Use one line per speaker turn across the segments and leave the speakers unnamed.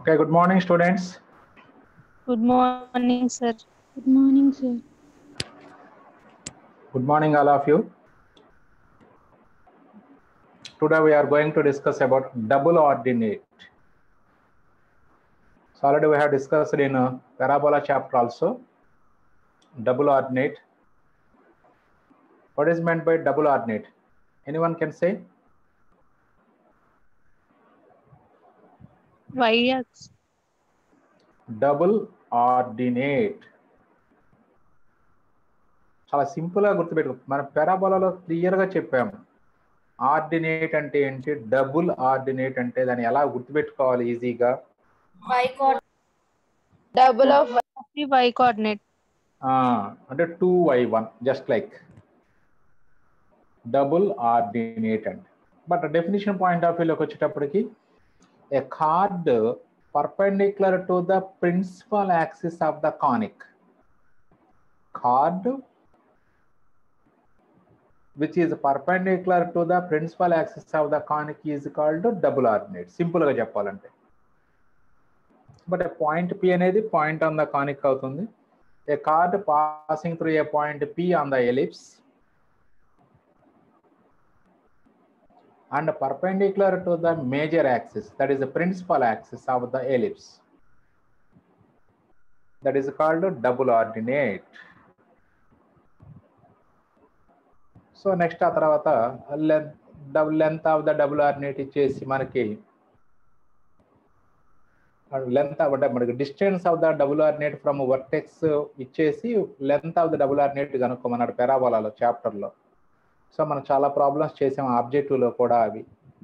Okay, good morning, students.
Good morning, sir.
Good morning, sir.
Good morning, all of you. Today we are going to discuss about double ordinate. So already we have discussed in uh, parabola chapter also, double ordinate. What is meant by double ordinate? Anyone can say?
YX.
Double ordinate చాలా సింపుల్గా గుర్తుపెట్టుకో మన పెరాబోలాలో క్లియర్గా చెప్పాము ordinate అంటే ఏంటి double ordinate అంటే దాన్ని ఎలా గుర్తుపెట్టుకోవాలి ఈజీగా
Double of
Y coordinate.
అంటే two Y one just like double ordinate అంటే బట్ డెఫినేషన్ పాయింట్ ఆఫ్ వ్యూలోకి వచ్చేటప్పటికి a card perpendicular to the principal axis of the conic. Card which is perpendicular to the principal axis of the conic is called double ordinate. Simple గా చెప్పాలంటే but point P అనేది point on the conic అవుతుంది a chord passing through a point P on the ellipse and perpendicular to the major axis, that is the principal axis of the ellipse. That is called double ordinate. So next ఆ తర్వాత double length of the double ordinate ఇచ్చేసి మనకి length అంటే మనకి distance of the double ordinate from vertex ఇచ్చేసి length of the double ordinate కనుక్కోమన్నాడు పెరాబోలాలో చాప్టర్లో సో మనం చాలా ప్రాబ్లమ్స్ చేసాం ఆబ్జెక్టివ్లో కూడా అవి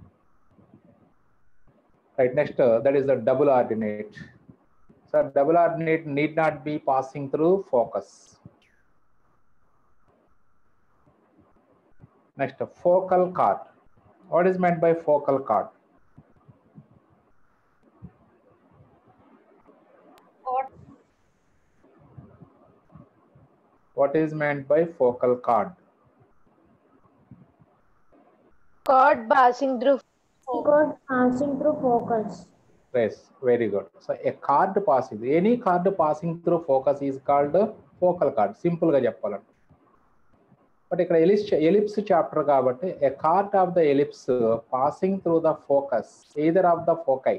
right next that is the double ordinate so double ordinate need not be passing through focus next focal chord what is meant by focal chord what is meant by focal chord
chord passing through
Chord passing through focus.
Yes, very good. So a card passing, any card passing through focus is called focal card. Simple గా చెప్పాలంటే but ఇక్కడ ellipse ellipse chapter కాబట్టి a chord of the ellipse passing through the focus either of the foci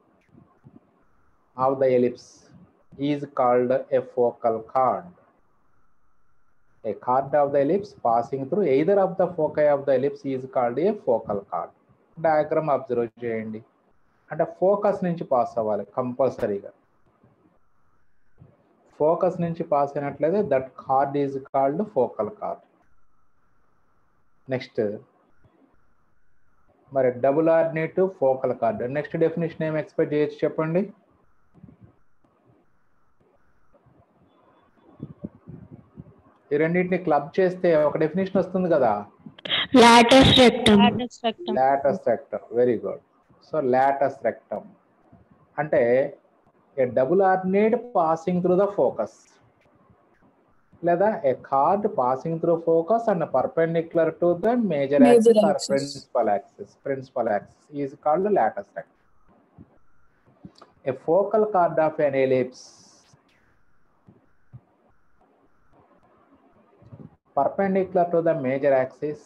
of the ellipse is called a focal chord a card of the ellipse passing through either of the foci of the ellipse is called a focal card. Diagram observe చేయండి అంటే focus నుంచి pass అవ్వాలి కంపల్సరీగా focus నుంచి pass అయినట్లయితే that chord is called focal chord next మరి double ordinate focal chord next definition ఏం expect చేయొచ్చు చెప్పండి ఈ రెండింటిని క్లబ్ చేస్తే ఒక డెఫినేషన్ వస్తుంది కదా
Latus rectum.
Lattice rectum.
Latus rectum very good so latus rectum అంటే a double ordinate passing through the focus లేదా a chord passing through focus and perpendicular to the major axis or principal axis principal axis is called latus rectum a focal chord of an ellipse perpendicular to the major axis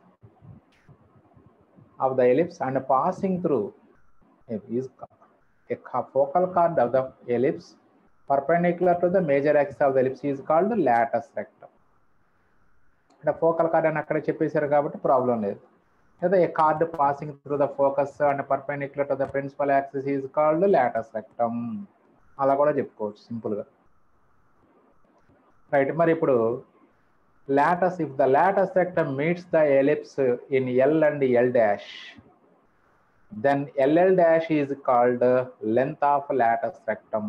of the ellipse and passing through it is a ca- focal chord of the ellipse perpendicular to the major axis of the ellipse is called latus rectum అంటే focal chord అని అక్కడ చెప్పేశారు కాబట్టి problem లేదు లేదా a chord passing through the focus and perpendicular to the principal axis is called latus rectum అలా కూడా చెప్పుకోవచ్చు సింపుల్గా రైట్ మరి ఇప్పుడు lattice if the lattice rectum meets the ellipse in L and L dash then LL dash is called length of lattice rectum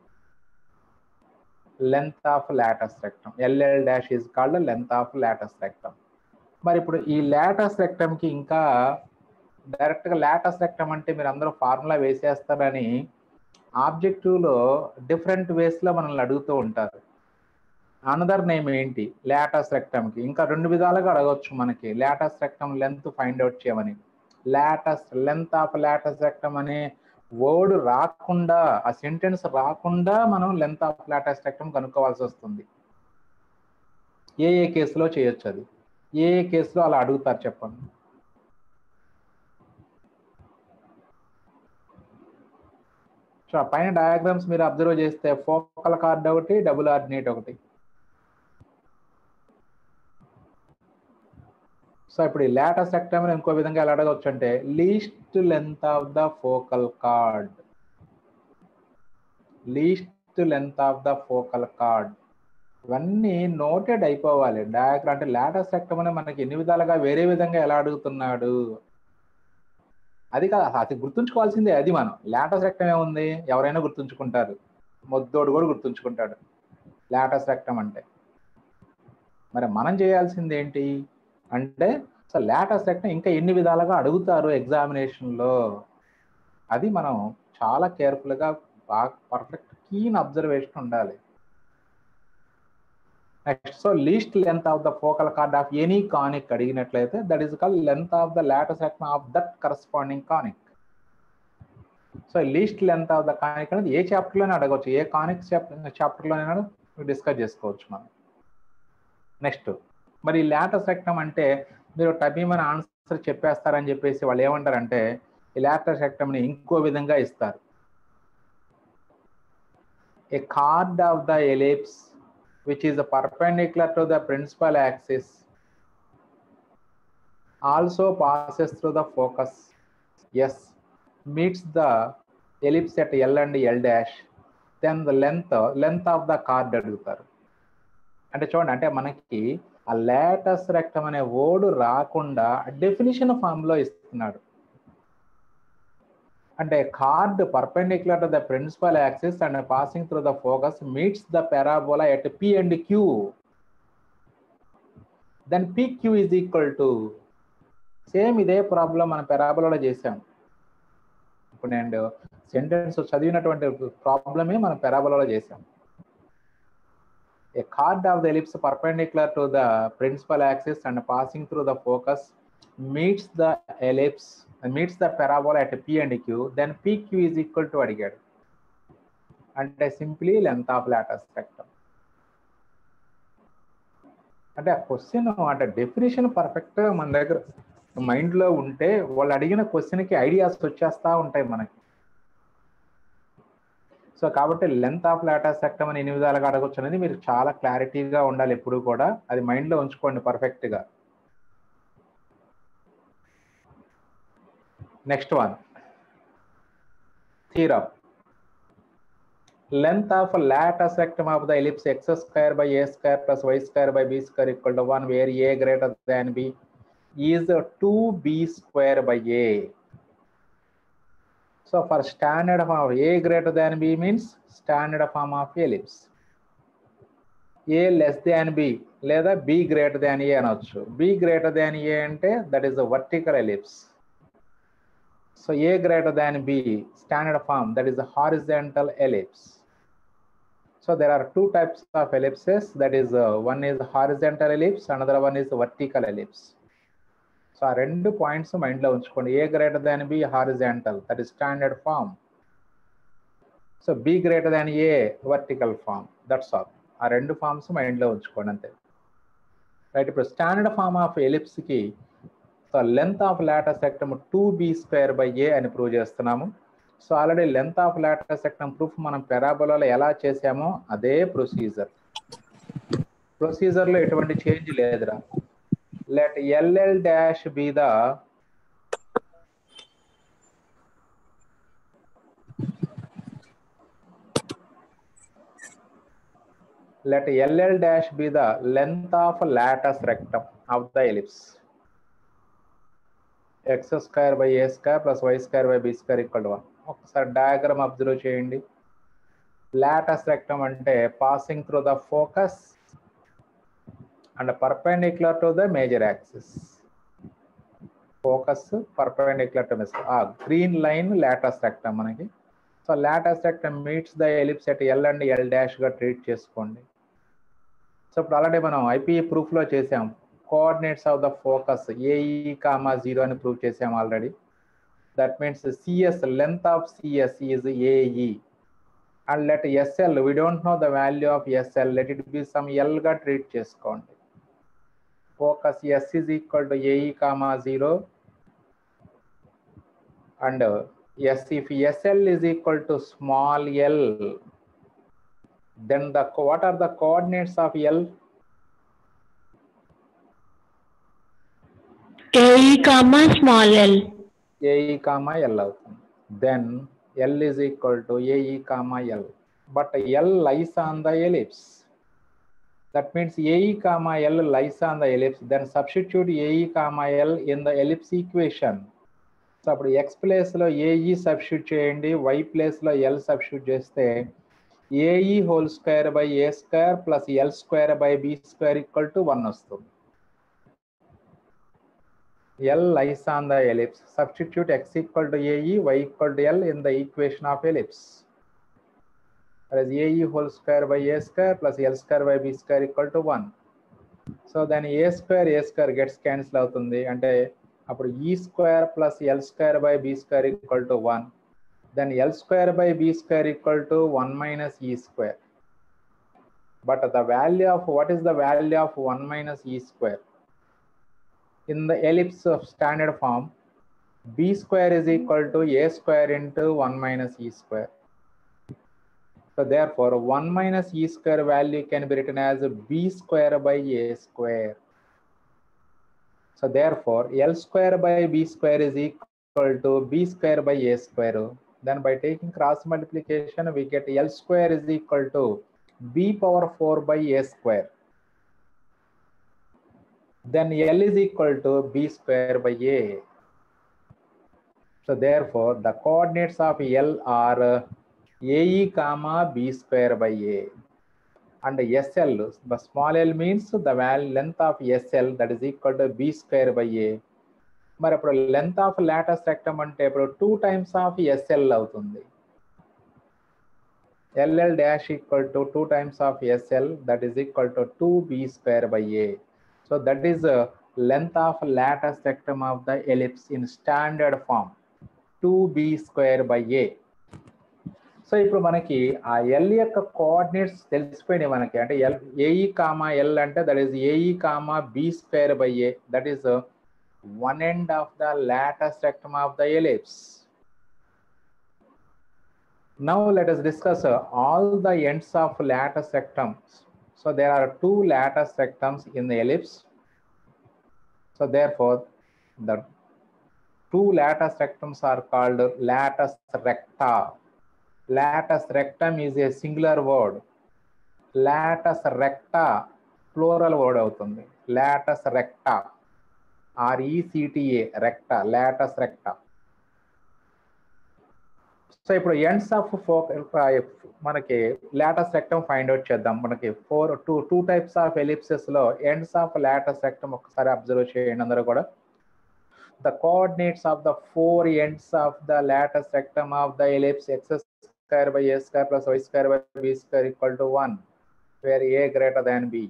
length of lattice rectum LL dash is called length of lattice rectum మరి ఇప్పుడు ఈ Lotus రెక్టమ్కి ఇంకా డైరెక్ట్గా Lotus rectum అంటే మీరు అందరూ formula వేసేస్తారని ఆబ్జెక్టివ్లో different వేస్లో మనల్ని అడుగుతూ ఉంటారు అనదర్ నేమ్ ఏంటి లాటస్ రెక్టమ్కి ఇంకా రెండు విధాలుగా అడగవచ్చు మనకి latus rectum length find out చేయమని latus length of latus rectum అనే వర్డ్ రాకుండా ఆ సెంటెన్స్ రాకుండా మనం లెంత్ ఆఫ్ లాటస్ రెక్టమ్ కనుక్కోవాల్సి వస్తుంది ఏ ఏ కేసులో చేయొచ్చు అది ఏ ఏ కేసులో అలా అడుగుతారు చెప్పండి సో ఆ పైన డయాగ్రామ్స్ మీరు అబ్జర్వ్ చేస్తే ఫోకల్ కార్డ్ ఒకటి డబుల్ ఆర్డినేట్ ఒకటి సో ఇప్పుడు ఈ లేటెస్ట్ సెక్టమ్ ఇంకో విధంగా ఎలా అడగవచ్చు అంటే least length of the focal chord least length of the focal chord ఇవన్నీ నోటెడ్ అయిపోవాలి డయాగ్రామ్ అంటే లేటెస్ట్ సెక్టమ్ అని మనకి ఎన్ని విధాలుగా వేరే విధంగా ఎలా అడుగుతున్నాడు అది కాదు అది గుర్తుంచుకోవాల్సిందే అది మనం లేటెస్ట్ రెక్టం ఏముంది ఎవరైనా గుర్తుంచుకుంటారు మొద్దోడు కూడా గుర్తుంచుకుంటాడు లేటెస్ట్ రెక్టం అంటే మరి మనం చేయాల్సింది ఏంటి అంటే సో లేటెస్ట్ రెక్టం ఇంకా ఎన్ని విధాలుగా అడుగుతారు ఎగ్జామినేషన్లో అది మనం చాలా కేర్ఫుల్గా బాగా పర్ఫెక్ట్ కీన్ అబ్జర్వేషన్ ఉండాలి next so least length of the focal chord of any conic అడిగినట్లయితే that is call length of the latus rectum of that corresponding conic so least length of the conic అనేది ఏ చాప్టర్లోనే అడగవచ్చు ఏ కానిక్ చాప్టర్లోనైనా discuss చేసుకోవచ్చు మనం next మరి later సెక్టమ్ అంటే మీరు టబీమని answer చెప్పేస్తారని చెప్పేసి వాళ్ళు ఏమంటారంటే ఈ లాటర్ సెక్టమ్ని ఇంకో విధంగా ఇస్తారు a chord of the ellipse which is perpendicular to the principal axis also passes through the focus yes meets the ellipse at L and L dash then the length length of the card అడుగుతారు అంటే చూడండి అంటే మనకి ఆ latus rectum అనే word రాకుండా definition form లో ఇస్తున్నాడు అంటే chord perpendicular to the principal axis and passing through the focus meets the parabola at P and Q then P Q is equal to same ఇదే ప్రాబ్లం మన పెరాబోలాలో చేసాం ఇప్పుడు నేను సెంటెన్స్ చదివినటువంటి ప్రాబ్లమే మనం పెరాబోలాలో చేసాం a chord of the ellipse perpendicular to the principal axis and passing through the focus meets the ellipse meets the parabola at P and Q then P Q is equal to అడిగాడు అంటే simply length of latus rectum అంటే ఆ question అంటే definition perfect మన దగ్గర మైండ్లో ఉంటే వాళ్ళు అడిగిన క్వశ్చన్కి ఐడియాస్ వచ్చేస్తూ ఉంటాయి మనకి సో కాబట్టి లెంత్ ఆఫ్ లాటస్ సెక్టమ్ అని ఎన్ని విధాలుగా అడగొచ్చు అనేది మీరు చాలా క్లారిటీగా ఉండాలి ఎప్పుడు కూడా అది మైండ్లో ఉంచుకోండి పర్ఫెక్ట్గా next one theorem length of latus rectum of the ellipse x square by a square plus y square by b square equal to 1 where a greater than b is 2b square by a. So for standard form of a greater than b means standard form of ellipse. a less than b లేదా b greater than a అనొచ్చు b greater than a అంటే that is a vertical ellipse. So a greater than b standard form that is a horizontal ellipse. So there are two types of ellipses. That is, uh, one is horizontal ellipse, another one is vertical ellipse. So ఆ రెండు points మైండ్లో ఉంచుకోండి A greater than B horizontal that is standard form so B greater than A vertical form that's all ఆ రెండు forms మైండ్లో ఉంచుకోండి అంతే right ఇప్పుడు స్టాండర్డ్ ఫామ్ ఆఫ్ ఎలిప్స్కి so length of latus rectum two B square by A అని prove చేస్తున్నాము so already length of latus rectum proof మనం పెరాబోలాలో ఎలా చేసామో అదే ప్రొసీజర్ ప్రొసీజర్లో ఎటువంటి చేంజ్ లేదురా let LL dash be the let LL dash be the length of latus rectum of the ellipse. x square by a square plus y square by b square equal to 1. ఒకసారి diagram observe చేయండి latus rectum అంటే passing through the focus and perpendicular to the major axis focus perpendicular to miss ఆ green line latus rectum మనకి so latus rectum meets the ellipse at L and L dash గా treat చేసుకోండి so ఇప్పుడు already మనం IPE proof లో చేసాం coordinates of the focus AE comma zero అని prove చేసాం already That means the CS, length of CS is AE. And let SL, we don't know the value of SL, let it be some L గా treat చేసుకోండి focus S is equal to AE comma 0 and uh, S if SL is equal to small l, then the co- what are the coordinates of L?
AE comma small l.
AE comma L అవుతుంది then L is equal to AE comma L but L lies on the ellipse that means AE comma L lies on the ellipse then substitute AE comma L in the ellipse equation సో అప్పుడు X ప్లేస్లో AE substitute చేయండి Y ప్లేస్లో L substitute చేస్తే AE whole square by A square plus L square by B square equal to one వస్తుంది L lies on the ellipse substitute X equal to AE Y equal to L in the equation of ellipse AE whole square by A square plus L square by B square equal to one so దాని A square A square gets cancel అవుతుంది అంటే అప్పుడు E square plus L square by B square equal to one then L square by B square equal to one minus ఈ square but the value of what is the value of one minus ఈ square in the ellipse of standard form B square is equal to a square into 1 minus e square. So therefore, 1 minus e square value can be written as b square by a square. So therefore, L square by B square is equal to B square by A square. Then by taking cross multiplication, we get L square is equal to B power 4 by A square. Then L is equal to B square by A. So therefore, the coordinates of L are uh, AE comma B square by A. And SL, the small l means the val length of SL that is equal to B square by A. మరి ఇప్పుడు length of latus rectum అంటే ఇప్పుడు two times of SL అవుతుంది LL dash equal to two times of SL that is equal to two B square by A so that is length of latus rectum of the ellipse in standard form two B square by A so ఇప్పుడు మనకి ఆ L యొక్క coordinates తెలిసిపోయినాయి మనకి అంటే L AE comma L అంటే that is AE comma B square by A that is one end of the lattice rectum of the ellipse. Now let us discuss uh, all the ends of lattice rectums. So there are two lattice rectums in the ellipse. So therefore, the two lattice rectums are called lattice recta. Lattice rectum is a singular word. Lattice recta plural word అవుతుంది lattice recta R E C T A recta latus recta so ఇప్పుడు ends of ఫోక్ మనకి latus rectum find out చేద్దాం మనకి four two two types of ellipses లో ends of latus rectum ఒకసారి observe చేయండి అందరూ కూడా the coordinates of the four ends of the latus rectum of the ellipse X square by A square plus why square by B square equal to one where A greater than B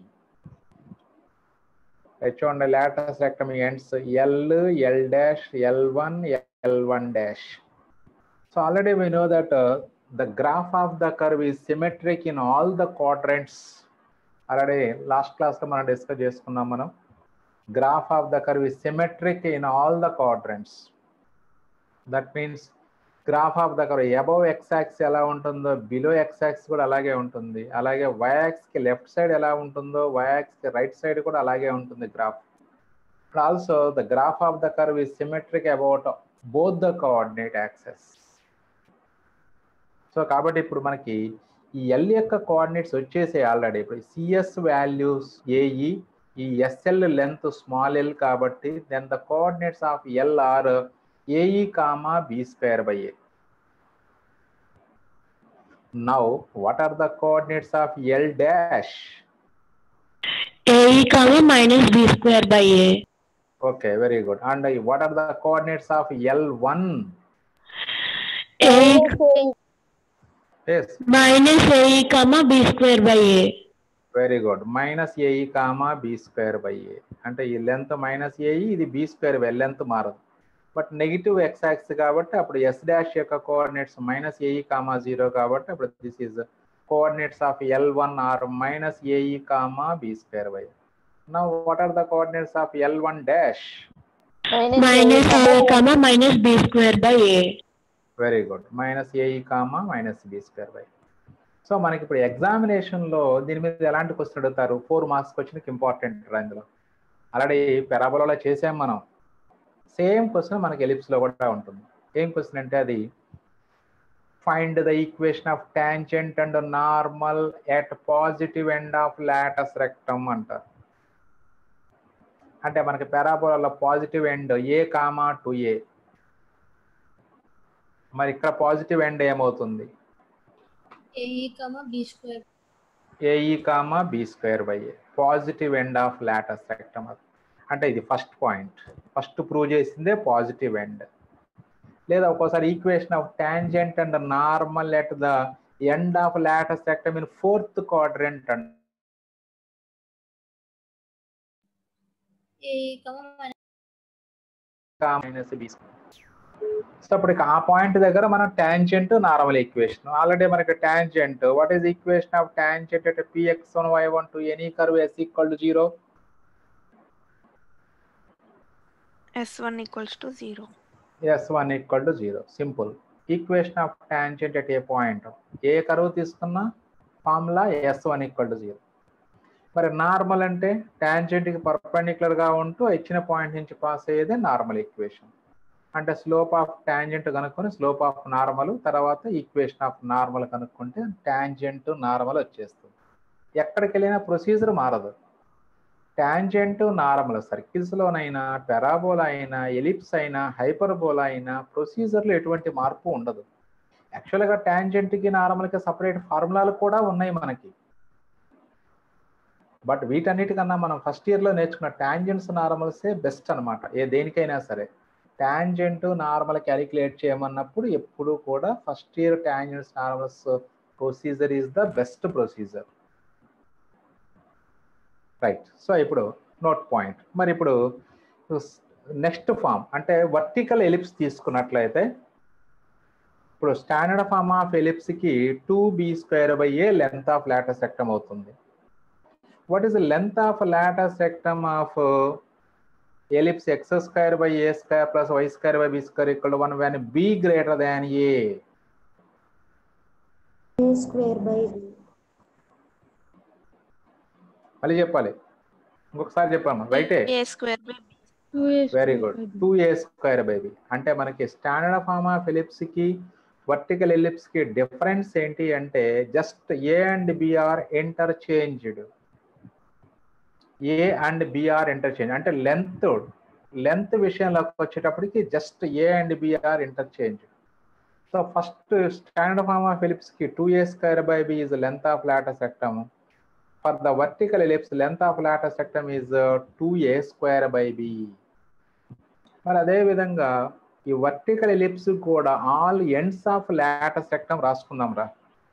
చూడండి Lotus rectum ends L L dash L one L one dash so already we know that the graph of the curve is symmetric in all the quadrants already last క్లాస్లో మనం discuss చేసుకున్నాం మనం graph of the curve is symmetric in all the quadrants that means graph of the curve above X axis ఎలా ఉంటుందో below X axe కూడా అలాగే ఉంటుంది అలాగే వైయాక్స్ కి లెఫ్ట్ సైడ్ ఎలా ఉంటుందో వైయాక్స్ కి రైట్ సైడ్ కూడా అలాగే ఉంటుంది graph also the graph of the curve is symmetric about both the coordinate axes so కాబట్టి ఇప్పుడు మనకి ఈ ఎల్ యొక్క కోఆర్డినేట్స్ వచ్చేసాయి ఆల్రెడీ ఇప్పుడు CS values AE E SL length small L కాబట్టి then the coordinates of L are AE comma B square by A. Now, what are the coordinates of L dash?
AE comma minus B square by A.
Okay, very good. And uh, what are the coordinates of L1?
AE
Yes,
minus AE comma B square by A.
very good. Minus AE comma B square by A. అంటే ఈ length minus AE ఇది B square length మారదు but negative X axis కాబట్టి అప్పుడు S dash యొక్క coordinates minus AE comma zero కాబట్టి అప్పుడు this is coordinates of L one are minus AE comma B square by now what are the coordinates of L one dash
minus a comma minus b square by a.
Very good minus AE comma minus B square by so మనకి ఇప్పుడు ఎగ్జామినేషన్లో దీని మీద ఎలాంటి question అడుగుతారు four marks క్వశ్చన్కి important ఇందులో ఆల్రెడీ పెరాబోలో చేసాం మనం సేమ్ క్వశ్చన్ మనకి ఎలిప్స్లో కూడా ఉంటుంది ఏం క్వశ్చన్ అంటే అది find the equation of tangent and normal at positive end of latus rectum అంటారు అంటే మనకి పెరాబోలలో positive end A comma two A మరి ఇక్కడ పాజిటివ్ ఎండ్ ఏమవుతుంది
AE, comma B square.
AE comma B square by A positive end of latus rectum అంటే ఇది first point first prove చేసిందే పాజిటివ్ ఎండ్ లేదా ఒక్కోసారి equation of tangent and normal at the end of latus rectum in fourth quadrant and
AE, comma minus
minus B so అప్పుడు ఇక ఆ point దగ్గర మనం టాంజెంట్ నార్మల్ ఈక్వేషన్ ఆల్రెడీ మనకి tangent what is equation of tangent అంటే P X one why one to any curve S equal to zero
S1 equals to 0.
S one equal to zero simple equation of tangent at a point ఏ curve తీసుకున్నా formula S one equal to zero మరి normal అంటే టాంజెంట్కి పర్పెండిక్యులర్గా ఉంటూ ఇచ్చిన point నుంచి pass అయ్యేదే నార్మల్ ఈక్వేషన్ అంటే స్లోప్ ఆఫ్ టాంజెంట్ కనుక్కొని స్లోప్ ఆఫ్ నార్మల్ తర్వాత ఈక్వేషన్ ఆఫ్ నార్మల్ కనుక్కుంటే టాంజెంట్ నార్మల్ వచ్చేస్తుంది ఎక్కడికి వెళ్ళినా ప్రొసీజర్ మారదు టాంజెంట్ నార్మల్ సర్కిల్స్లోనైనా పెరాబోలా అయినా ఎలిప్స్ అయినా హైపర్బోలా అయినా ప్రొసీజర్లో ఎటువంటి మార్పు ఉండదు యాక్చువల్గా టాంజెంట్కి నార్మల్కి సపరేట్ ఫార్ములాలు కూడా ఉన్నాయి మనకి బట్ వీటన్నిటికన్నా మనం ఫస్ట్ ఇయర్లో నేర్చుకున్న టాంజెంట్స్ నార్మల్సే బెస్ట్ అనమాట ఏ దేనికైనా సరే టాంజెంట్ నార్మల్ క్యాలిక్యులేట్ చేయమన్నప్పుడు ఎప్పుడు కూడా first year tangents normals procedure is the best procedure right so ఇప్పుడు నోట్ పాయింట్ మరి ఇప్పుడు నెక్స్ట్ ఫామ్ అంటే వర్టికల్ ఎలిప్స్ తీసుకున్నట్లయితే ఇప్పుడు స్టాండర్డ్ ఫామ్ ఆఫ్ ఎలిప్స్కి two B square by A length of latus rectum అవుతుంది what is the length of latus rectum of ellipse X square by A square plus why square by B square equal one when B greater than A
square by b.
మళ్ళీ చెప్పాలి ఇంకొకసారి చెప్పాము రైటే
A square by B.
Two A
very
square
good
by B.
Two A square by B అంటే మనకి standard form of ellipse కి vertical ellipse కి difference ఏంటి అంటే just A and B are interchanged A and B are interchange అంటే length length విషయంలోకి వచ్చేటప్పటికి just A and B are interchange so first standard form of ellipse కి two A square by B is length of latus rectum for the vertical ellipse length of latus సెక్టమ్ is two A square by B మరి అదే విధంగా ఈ vertical ellipse కూడా all ends of latus rectum రాసుకుందాం రా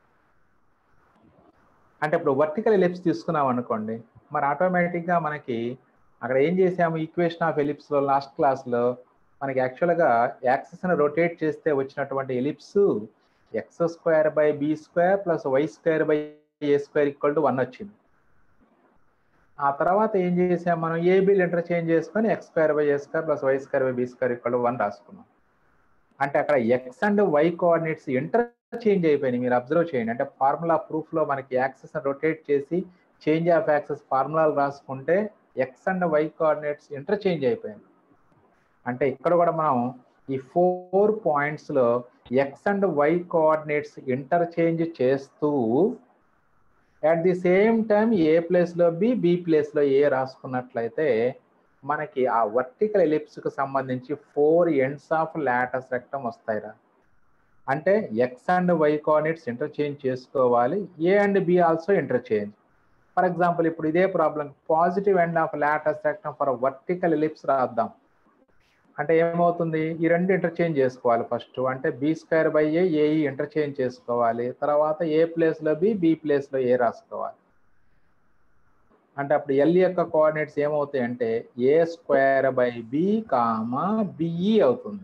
అంటే ఇప్పుడు వర్టికల్ ఎలిప్స్ తీసుకున్నాం అనుకోండి మరి ఆటోమేటిక్గా మనకి అక్కడ ఏం చేసాము ఈక్వేషన్ ఆఫ్ ఎలిప్స్లో లాస్ట్ క్లాస్లో మనకి యాక్చువల్గా యాక్సెస్ని రొటేట్ చేస్తే వచ్చినటువంటి ellipse X square by B square plus why square by A square equal to one వచ్చింది ఆ తర్వాత ఏం చేసాం మనం ఏబీలు ఇంటర్చేంజ్ చేసుకొని X square by A square plus why square by B square equal to one రాసుకున్నాం అంటే అక్కడ X and why coordinates interchange అయిపోయినాయి మీరు అబ్జర్వ్ చేయండి అంటే ఫార్ములా ప్రూఫ్లో మనకి యాక్సెస్ రొటేట్ చేసి చేంజ్ ఆఫ్ యాక్సెస్ ఫార్ములాలు రాసుకుంటే X and why coordinates interchange అయిపోయింది అంటే ఇక్కడ కూడా మనం ఈ ఫోర్ పాయింట్స్లో X and why coordinates interchange చేస్తూ at the same time A ప్లేస్లో బి బి ప్లేస్లో ఏ రాసుకున్నట్లయితే మనకి ఆ వర్టికల్ ఎలిప్స్కి సంబంధించి four ends of latus rectum వస్తాయిరా అంటే X and why coordinates interchange చేసుకోవాలి A and B also interchange for example ఇప్పుడు ఇదే problem positive end of latus rectum for vertical ellipse రాద్దాం అంటే ఏమవుతుంది ఈ రెండు ఇంటర్చేంజ్ చేసుకోవాలి ఫస్ట్ అంటే B square by A A E interchange చేసుకోవాలి తర్వాత ఏ ప్లేస్లో బి బి ప్లేస్లో ఏ రాసుకోవాలి అంటే అప్పుడు ఎల్ యొక్క కోఆర్డినేట్స్ ఏమవుతాయి అంటే ఏ square by B comma B E అవుతుంది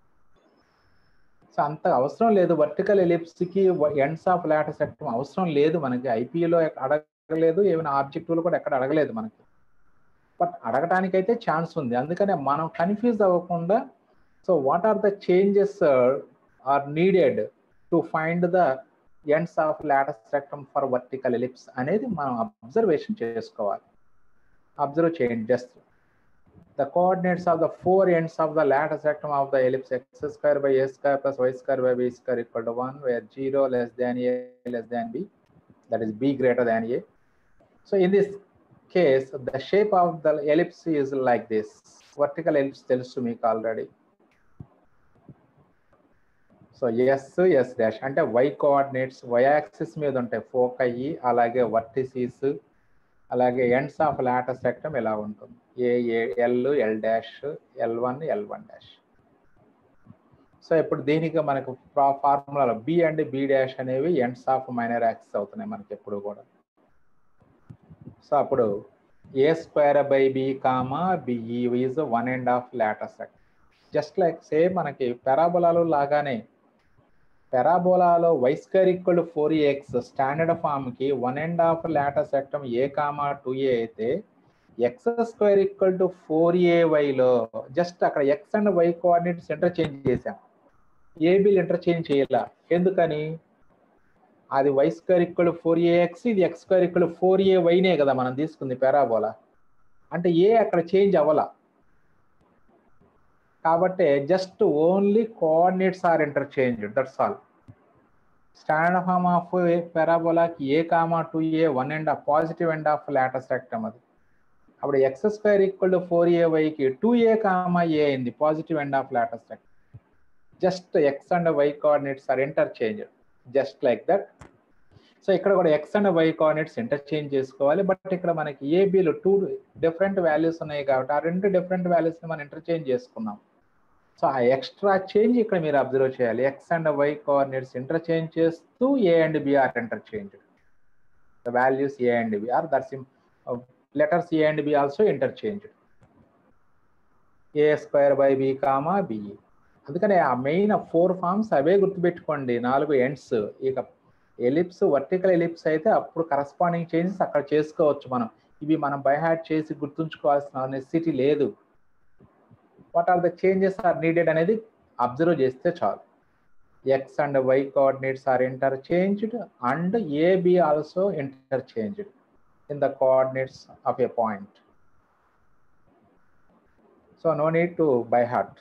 సో అంత అవసరం లేదు వర్టికల్ ఎలిప్స్కి ఎండ్స్ ఆఫ్ లాటస్ సెక్టమ్ అవసరం లేదు మనకి ఐపీలో అడగలేదు ఏమైనా ఆబ్జెక్టివ్లు కూడా ఎక్కడ అడగలేదు మనకి బట్ అడగటానికైతే ఛాన్స్ ఉంది అందుకనే మనం కన్ఫ్యూజ్ అవ్వకుండా so what are the changes are needed to find the ends of latus rectum for vertical ellipse అనేది మనం అబ్జర్వేషన్ చేసుకోవాలి అబ్జర్వ్ చేయండి just the coordinates of the four ends of the lattice rectum of the ellipse x square by a square plus y square by b square equal to 1 where 0 less than a less than b that is b greater than a so in this case the shape of the ellipse is like this vertical ellipse tells to me already so S S dash అంటే Y coordinates Y axis మీద ఉంటాయి foci అలాగే vertices అలాగే ends of latus rectum ఇలా ఉంటుంది A A L L dash L one L one dash so ఇప్పుడు దీనికి మనకు ఫార్ములాలో బి అండ్ బి డాష్ అనేవి ఎండ్స్ ఆఫ్ మైనర్ యాక్సిస్ అవుతున్నాయి మనకి ఎప్పుడు కూడా సో అప్పుడు A square by B comma B E is one and half latus rectum just like same మనకి పెరాబోలాలో లాగానే పెరాబోలాలో Y square equal to four X standard form కి one and half latus rectum A comma two ఏ అయితే X square equal to four A వైలో just అక్కడ X and why coordinates interchange చేసాం ఏబీలు ఇంటర్చేంజ్ చేయాల ఎందుకని అది Y square equal four A X ఇది X square equal four A వైనే కదా మనం తీసుకుంది పెరాబోలా అంటే ఏ అక్కడ చేంజ్ అవ్వాల కాబట్టి just only coordinates are interchange that's all standard form of పెరాబోలాకి A comma two A one and half positive and half latus rectum అది అప్పుడు X square equal to four A వైకి టూ ఏ కామా ఏ అయింది positive and half latus rectum just X and why coordinates are interchange just like that so ఇక్కడ కూడా X and why coordinates interchange చేసుకోవాలి but ఇక్కడ మనకి ఏబీలు two different values ఉన్నాయి కాబట్టి ఆ రెండు డిఫరెంట్ వాల్యూస్ని మనం ఇంటర్చేంజ్ చేసుకున్నాం సో ఆ ఎక్స్ట్రా చేంజ్ ఇక్కడ మీరు అబ్జర్వ్ చేయాలి X and why coordinates interchange చేస్తూ A and B are interchange the values A and B are that's letters A and B also interchange A square by B comma B E అందుకని ఆ main four forms అవే గుర్తుపెట్టుకోండి నాలుగు ends ఇక ellipse vertical ellipse అయితే అప్పుడు corresponding changes అక్కడ చేసుకోవచ్చు మనం ఇవి మనం బైహార్ట్ చేసి గుర్తుంచుకోవాల్సిన నెసిటీ లేదు what are the changes are needed అనేది అబ్జర్వ్ చేస్తే చాలు X and why coordinates are interchanged and A B also interchanged in the coordinates of a point so no need to by heart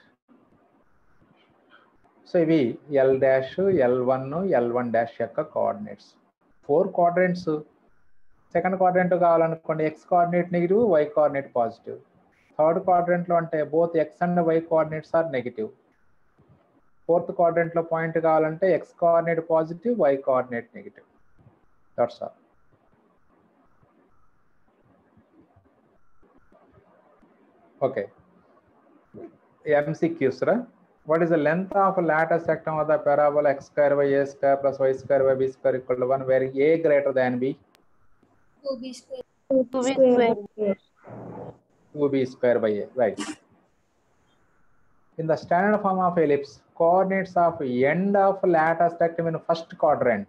so ఇవి L dash L one L one dash యొక్క coordinates four coordinates second quadrant కావాలనుకోండి X coordinate negative Y coordinate positive third క్వాడ్రెంట్లో అంటే both X and why coordinates are negative fourth క్వాడ్రెంట్లో point కావాలంటే X coordinate positive Y coordinate negative that's all okay MCQs, right? What is the length of lattice sectum of the parabola x square by a square plus y square by b square equal to 1 where a greater than b,
Two B square.
2b square by a, right? In the standard form of ellipse, coordinates of end of lattice sectum in first quadrant.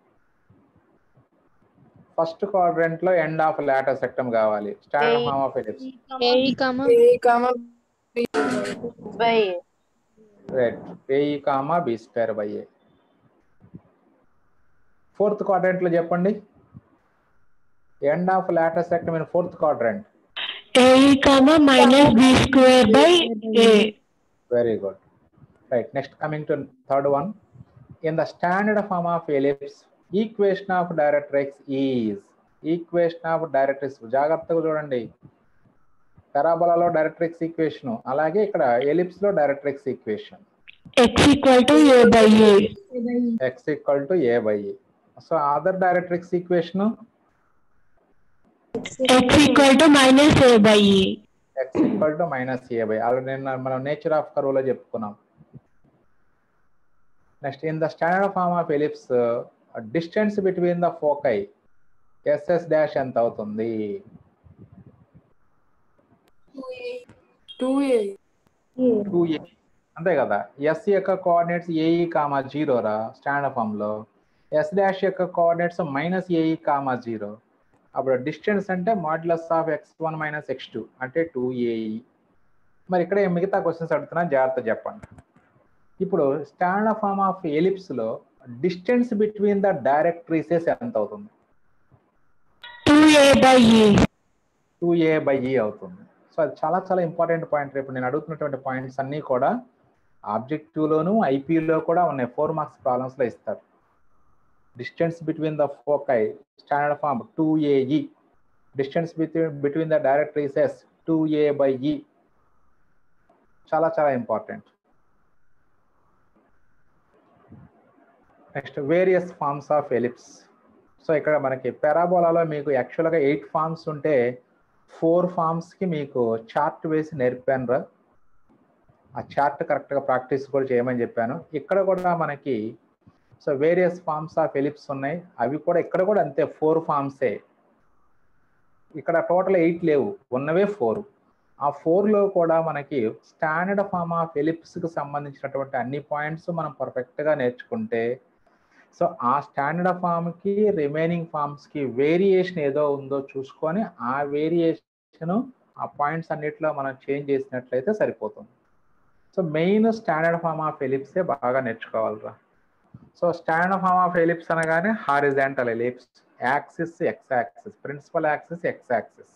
First quadrant లో end of latus rectum కావాలి standard form of ellipse
A comma
by
right A E comma B square by A fourth quadrant లో చెప్పండి end of latus rectum in fourth quadrant
AE comma minus B square by A.
Very good. Right. Next, coming to third one. In the standard form of ellipse, equation of directrix is equation of directrix. జాగ్రత్తగా చూడండి పెరాబోలాలో directrix equation అలాగే ఇక్కడ ellipse లో directrix equation
X equal to A by A.
X equal to A by A so other directrix equation
X equal to minus A by A.
X equal to minus A by already నిన్న మనం nature of curve లో చెప్పుకున్నాం next in the standard form of ellipse distance between the foci S S dash ఎంత అవుతుంది
two ఏ
two ఏ అంతే కదా S యొక్క coordinates A E comma zero రా స్టాండర్డ్ ఫామ్ లో ఎస్ డాష్ యొక్క coordinates minus AE comma zero అప్పుడు డిస్టెన్స్ అంటే modulus of X one minus X two అంటే టూ ఏఈ మరి ఇక్కడ మిగతా క్వశ్చన్స్ అడుగుతున్నా జాగ్రత్త చెప్పండి ఇప్పుడు స్టాండర్డ్ ఫామ్ ఆఫ్ ఎలిప్స్ లో డిస్టెన్స్ బిట్వీన్ ద డైరెక్ట్రీసెస్ ఎంత అవుతుంది
two A by E
two A by ఈ అవుతుంది సో అది చాలా చాలా ఇంపార్టెంట్ పాయింట్ రేపు నేను అడుగుతున్నటువంటి పాయింట్స్ అన్నీ కూడా ఆబ్జెక్టివ్లోను ఐపీలో కూడా ఉన్నాయి ఫోర్ మార్క్స్ ప్రాబ్లమ్స్లో ఇస్తారు distance between the foci standard form two A E distance between between the directrices two A by E చాలా చాలా important next various forms of ellipse so ఇక్కడ మనకి పెరాబోలాలో మీకు యాక్చువల్గా ఎయిట్ ఫార్మ్స్ ఉంటే ఫోర్ ఫార్మ్స్కి మీకు చార్ట్ వేసి నేర్పాను రా ఆ చార్ట్ కరెక్ట్గా ప్రాక్టీస్ కూడా చేయమని చెప్పాను ఇక్కడ కూడా మనకి so various forms of ellipse ఉన్నాయి అవి కూడా ఇక్కడ కూడా అంతే ఫోర్ ఫార్మ్సే ఇక్కడ టోటల్ ఎయిట్ లేవు ఉన్నవే ఫోర్ ఆ ఫోర్లో కూడా మనకి స్టాండర్డ్ ఫార్మ్ ఆఫ్ ఎలిప్స్కి సంబంధించినటువంటి అన్ని పాయింట్స్ మనం పర్ఫెక్ట్గా నేర్చుకుంటే సో ఆ స్టాండర్డ్ ఫామ్కి రిమైనింగ్ ఫామ్స్కి వేరియేషన్ ఏదో ఉందో చూసుకొని ఆ వేరియేషన్ ఆ పాయింట్స్ అన్నిట్లో మనం చేంజ్ చేసినట్లయితే సరిపోతుంది so main standard form of ఎలిప్సే బాగా నేర్చుకోవాలిరా so standard form of ellipse అనగానే horizontal ellipse axis X axis principal axis X axis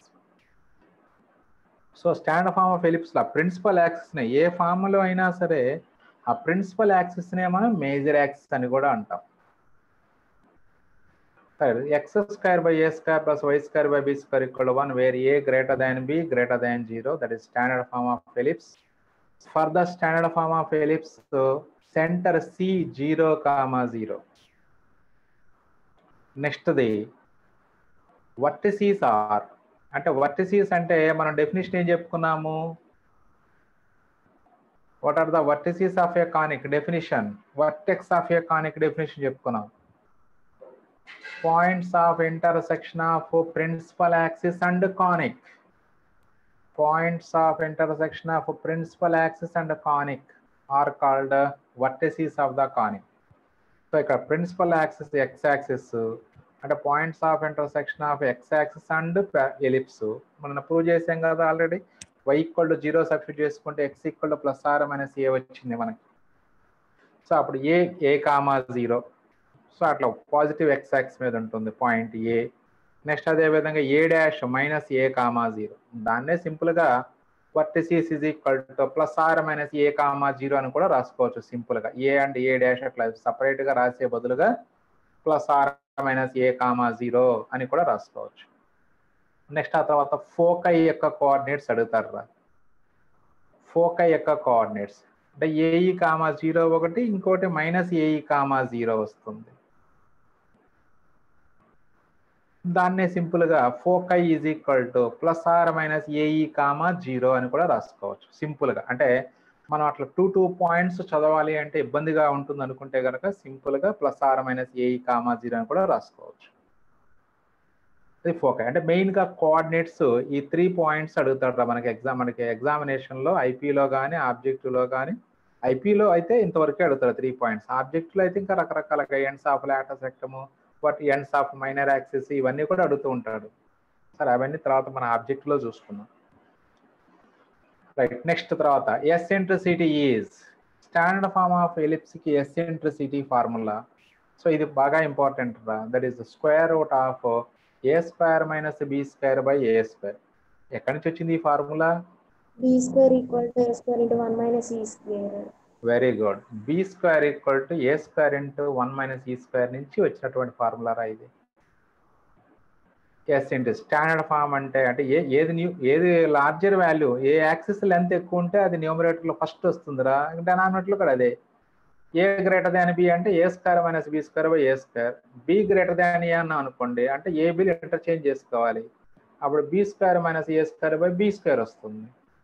so standard form of ఎలిప్స్లో ప్రిన్సిపల్ యాక్సిస్ని ఏ ఫామ్లో అయినా సరే ఆ ప్రిన్సిపల్ యాక్సిస్నే మనం మేజర్ యాక్సిస్ అని కూడా అంటాం X square by A square plus why square by B square equal one where A greater than B greater than zero that is standard form of ellipse for the standard form of ellipse centre C zero comma zero నెక్స్ట్ది vertices are అంటే vertices అంటే మనం definition ఏం చెప్పుకున్నాము what are the vertices of a conic definition vertex of a conic definition చెప్పుకున్నాం points of intersection of principal axis and conic points of intersection of principal axis and conic are called uh, vertices of the conic so ఇక్కడ principal axis X axis అంటే points of intersection of X axis and ellipse మనం prove చేసాం కదా already Y equal to zero substitute చేసుకుంటే X equal to plus or minus A వచ్చింది మనకి so అప్పుడు A A comma zero so అట్లా positive X axis మీద ఉంటుంది పాయింట్ ఏ నెక్స్ట్ అదే విధంగా A dash minus A comma zero దాన్నే సింపుల్గా vertices is equal to plus or minus A comma zero అని కూడా రాసుకోవచ్చు సింపుల్గా ఏ అండ్ ఏ డాష్ అట్లా సపరేట్గా రాసే బదులుగా plus or minus A comma zero అని కూడా రాసుకోవచ్చు నెక్స్ట్ ఆ తర్వాత ఫోకై యొక్క కోఆర్డినేట్స్ అడుగుతారు రా ఫోకై యొక్క కోఆర్డినేట్స్ అంటే ఏఈ కామా జీరో ఒకటి ఇంకోటి మైనస్ ఏఈ కామా జీరో వస్తుంది దాన్నే సింపుల్ గా foci is equal to plus or minus AE comma zero అని కూడా రాసుకోవచ్చు సింపుల్ గా అంటే మనం అట్లా టూ టూ పాయింట్స్ చదవాలి అంటే ఇబ్బందిగా ఉంటుంది అనుకుంటే కనుక సింపుల్ గా plus or minus AE comma zero అని కూడా రాసుకోవచ్చు ఇది ఫోకై అంటే మెయిన్ గా కోఆర్డినేట్స్ ఈ త్రీ పాయింట్స్ అడుగుతాడు మనకి ఎగ్జామ్ మనకి ఎగ్జామినేషన్ లో ఐపీలో కానీ ఆబ్జెక్టివ్ లో కానీ ఐపీలో అయితే ఇంతవరకే అడుగుతారు త్రీ పాయింట్స్ ఆబ్జెక్ట్ లో అయితే ఇంకా రకరకాలుగా ends of latus rectum what ends of minor axis ఇవన్నీ కూడా అడుగుతూ ఉంటాడు సరే అవన్నీ తర్వాత మన ఆబ్జెక్ట్ లో చూసుకుందాం రైట్ నెక్స్ట్ తర్వాత eccentricity is standard form of ellipse కి ఎస్ఎంట్రిసిటీ ఫార్ములా సో ఇది బాగా ఇంపార్టెంట్ రా that is square root of a square minus B square by A square ఎక్కడి నుంచి వచ్చింది ఈ formula
b square equal to a square into 1 minus e square.
Very good b square equal to a square into one minus ఈ square నుంచి వచ్చినటువంటి formula రా ఇది yes into standard form అంటే అంటే ఏ ఏది న్యూ ఏది లార్జర్ వాల్యూ ఏ యాక్సిస్ లెంత్ ఎక్కువ ఉంటే అది న్యూమరేటర్లో ఫస్ట్ వస్తుందిరా డినామినేటర్లో కూడా అదే ఏ గ్రేటర్ దాన్ బి అంటే ఏ square minus B square by A square b greater than a అన్నాం అనుకోండి అంటే ఏ బిల్ ఇంటర్చేంజ్ చేసుకోవాలి అప్పుడు b square minus a square by B square వస్తుంది